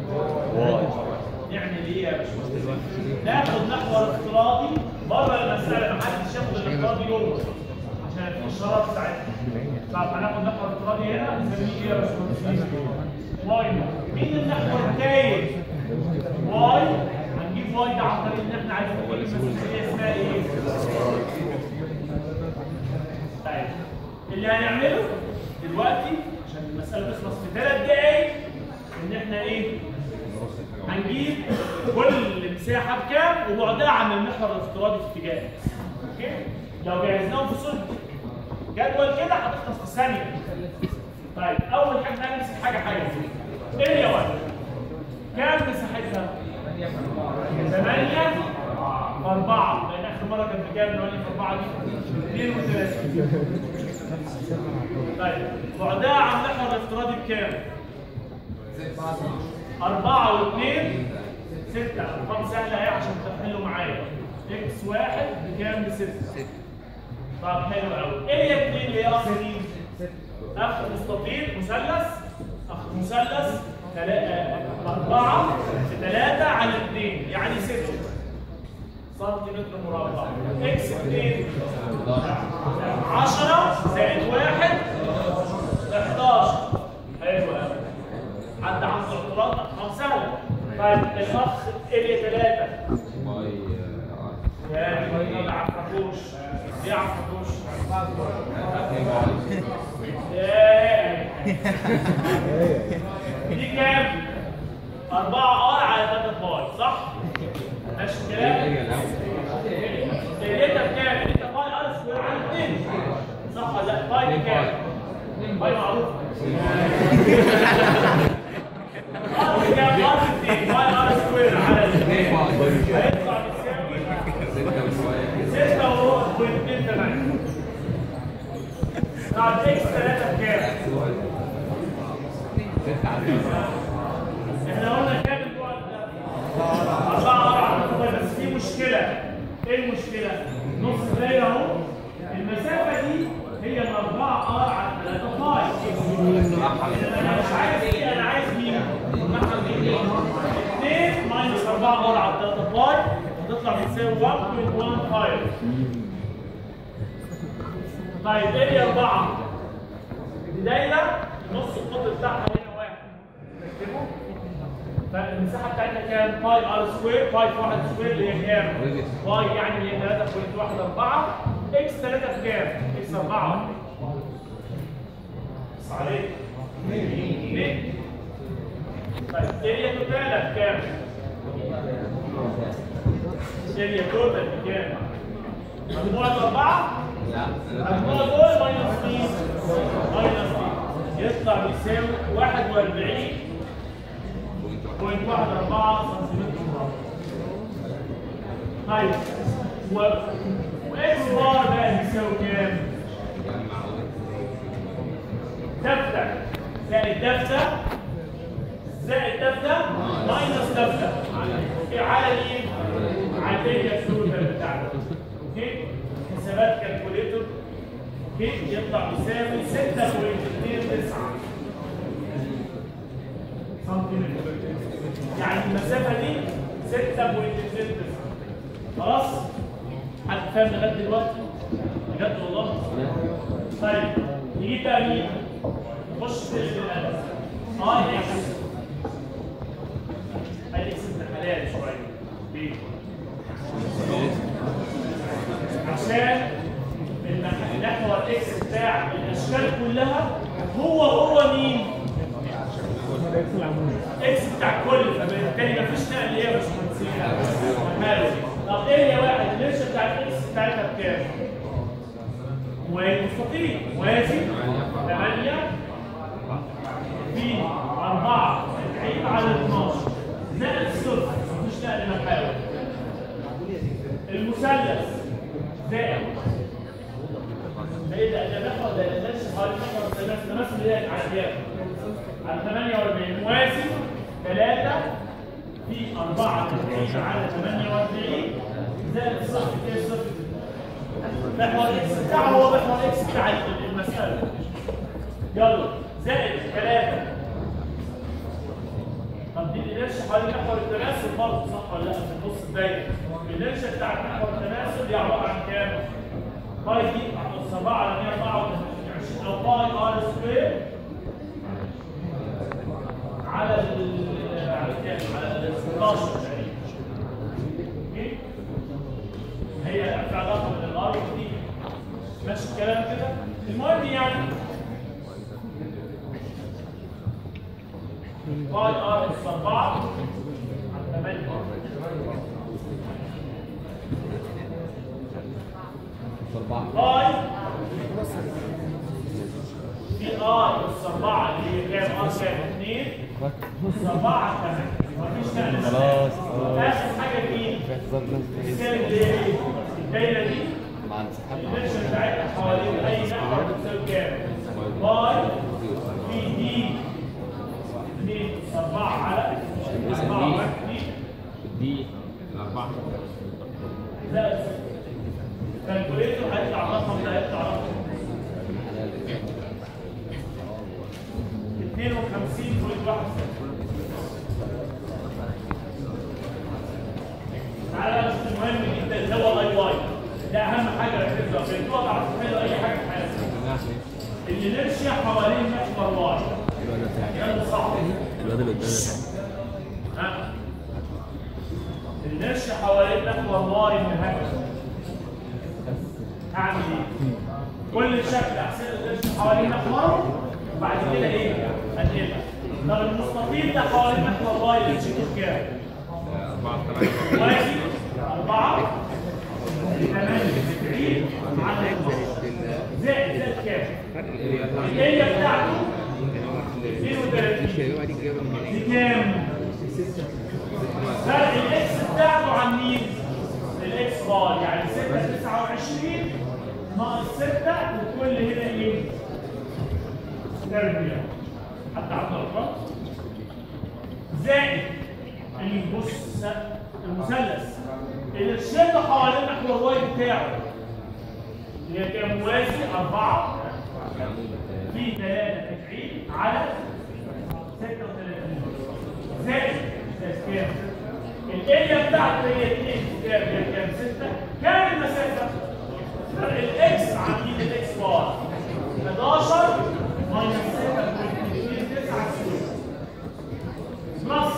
[SPEAKER 1] نعمل ايه يا باشمهندس؟ ناخد محور افتراضي بره المساله ما حدش ياخد الافتراضي جوه عشان في الشرط بتاعتنا طب هناخد محور افتراضي هنا نسميه ايه يا باشمهندس؟ واي مين المحور الثالث؟ واي هنجيب واي ده عن طريق ان احنا عايزين نقول المسؤوليه اسمها ايه؟ طيب اللي هنعمله دلوقتي عشان المساله تخلص في ثلاث دقايق ان احنا ايه؟ هنجيب كل مساحه بكام وبعدها عن المحور الافتراضي في اتجاه اوكي؟ لو جهزناهم في صوره جدول كده هتخلص في ثانيه طيب اول حاجه هنمسك حاجه حاجه اريا 1 كام مساحتها؟ 8 4 لان اخر مره كان بكام 8 في 4 دي 32 طيب بعدها عن المحور الافتراضي بكام؟ 4 و2 6 ارقام سهله اهي عشان تحلوا معايا اكس واحد بكام ب 6 طب حلو قوي ايه هي 2 اللي هي اخر مين؟ اخ مستطيل مثلث اخ مثلث 4 في 3 على 2 يعني 6 سنتيمتر مربع اكس 2 10 زائد 1 11 حلو قوي حد عنده اعتراض ارقام سهله طيب الاخ اريا 3
[SPEAKER 4] باي
[SPEAKER 1] يا ما بيعرفوش بيعرفوش ياه. دي كام؟ 4 ار على 3 باي صح؟ ماشي الكلام؟ الريتا بكام؟ الريتا باي ار سكوير على 2 صح ولا لا؟ باي بكام؟ باي معروف ار بكام؟ ار 2 باي ار سكوير على 2 هيطلع بيساوي 6 وهو 2 طب اكس 3 بكام؟ احنا قلنا كام البعد ده؟ أربعة أربعة بس في مشكلة إيه المشكلة؟ نص دايرة أهو المسافة دي هي من 4 ار على 3 باي أنا مش عايز إيه أنا عايز مين؟ نحن مين؟ 2 ماينس 4 ار على 3 باي هتطلع بتساوي 1.15 طيب ايه هي 4 دي دايره نص القطر بتاعها هنا واحد نكتبه فالمساحه بتاعتها كام؟ باي ار سكوير باي في 1 سكوير اللي هي كام؟ باي يعني هي 3.14 اكس 3 بكام؟ اكس 4 بس عليك ليه؟ طيب اريا توتال بكام؟ اريا توتال بكام؟ مجموعة أربعة؟ مجموعة دول ماينس مين؟ ماينس مين؟ يطلع بيساوي 41 بوينت واحد أربعة سنتيمتر مربع. طيب و وإكس بار بقى بيساوي كام؟ دفتر زائد دفتر زائد دفتر ماينس دفتر على مين؟ على الدنيا السوداء بتاعتك اوكي؟ حسابات كالكوليتور اوكي؟ يطلع بيساوي 6.29 سنتيمتر يعني المسافة دي 6.29 خلاص؟ حد فاهم لغاية دلوقتي؟ بجد والله؟ طيب نجيب بقى مين؟ نخش في الألف اي اكس اي اكس ابن حلال شوية ليه؟ عشان المح- المحور اكس بتاع الاشكال كلها هو هو مين؟ اكس بتاع الكل فبالتالي مفيش نقل ليه مش هنسيها ماله طب ايه يا واحد اللينش بتاع الاكس بتاعتها بكام؟ ومستطيل موازي 8 في 4 40 على 12 زائد صفر مفيش نقل محاور المثلث زائد ده ايه ده ده محور ده ده ماشي حوالي محور الثلاث ده مثلا اللي هي العديات على 48 موازي 3 في 44 على 48 زائد صفر كده صفر محور اكس بتاعه هو محور اكس بتاع المسألة يلا زائد 3 طب دي الانرشيا حوالي محور التناسل برضه صح ولا لا في النص الدايره الانرشيا بتاعت محور التناسل دي عباره عن كام؟ باي دي نص 4 على 124 او باي ار سكوير على ال على كام؟ على ال 16 تقريبا اوكي؟ هي في علاقه بين الار ودي ماشي الكلام كده؟ المهم يعني باي ار اس 4 على 8 باي في ار اس 4 اللي هي كام ار كام 2 اس 4 على 8 مفيش نقل
[SPEAKER 5] خلاص
[SPEAKER 1] اخر حاجه مين؟ السالب اللي هي ايه؟ الدايره دي
[SPEAKER 5] مع انسحاب
[SPEAKER 1] النشا بتاعتها حوالين اي نحو بتساوي كام؟ باي في دي 2 4 على زائد ستة كالكوليتر هيطلع الرقم ده هيطلع رقم 52.1 تعالى بقى شوف المهم جدا اللي هو الاي واي ده اهم حاجه ركزوا فيها انتوا تعرفوا تحلوا اي حاجه في حياتكم الانرشيا حوالين محور واي كلام صعب
[SPEAKER 4] الواد اللي قدامك
[SPEAKER 1] ها النرش حوالين محور واي من هكذا هعمل ايه؟ كل شكل احسن النرش حوالين محور وبعد كده ايه؟ انقلها طب المستطيل ده حوالين محور واي اللي شكله كام؟
[SPEAKER 4] أربعة ثمانية
[SPEAKER 1] واحد أربعة ثمانية تسعين على 12 زائد زائد كام؟ الاريا بتاعته 32 دي كام؟ فرق الاكس بتاعته عن مين؟ الاكس بار يعني 6 29 ناقص 6 وكل هنا ايه؟ تربيع حتى على الارقام زائد البص المثلث اللي الشد حوالين محور واي بتاعه اللي هي كام موازي 4 في 93 على 36 زائد زائد كام؟ الاريا بتاعته هي 2 كام؟ هي كام؟ 6 كام المسافه؟ فرق الاكس عن مين الاكس بار 11 ماينس 6.29 بلس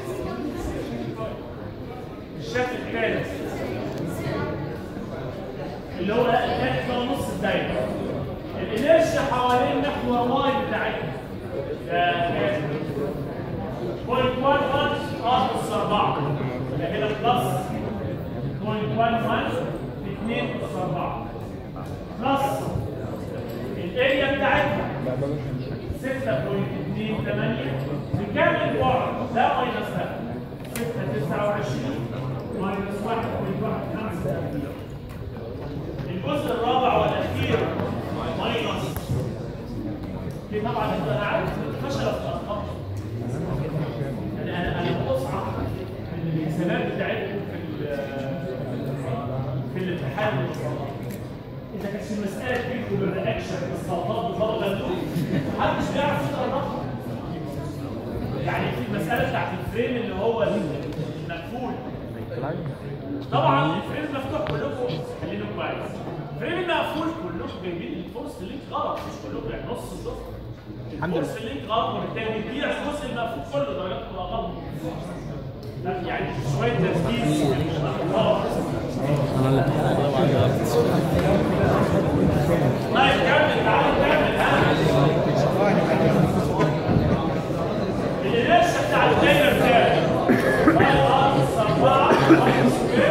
[SPEAKER 1] الشكل الثالث اللي هو لا الثالث ده نص الدايره الانرشيا حوالين محور واي بتاعتنا ده كام؟ بوينت 1 1 ار اس 4 يبقى هنا بلس بوينت 1 1 2 اس 4 بلس الاريا بتاعتنا 6.28 بكام البعد؟ ده ماينس ده 629 ماينس 1.1 الجزء الرابع والاخير ماينس دي طبعا انت انا عارف فشل في الارقام انا انا انا بصعب من الحسابات بتاعتكم في ال- في الامتحان والمسابقات اذا كانت المساله تجيبكم بالرياكشن بالسلطات بفضل الله محدش بيعرف يقرا الرقم يعني في المساله بتاعت الفريم اللي هو المقفول طبعا الفريم المفتوح كلكم خلينا كويس الفريم المقفول كلكم جايبين الفورس لينك غلط مش كلكم يعني نص الدفعه الفورس لينك غلط وبالتالي بيبيع الجزء المقفول كله درجات بتبقى غلط لا يعني شويه تركيز غلط طيب كمل تعالى نكمل ها الانرشيا بتاع الدايره بتاعي 4 4 سكوير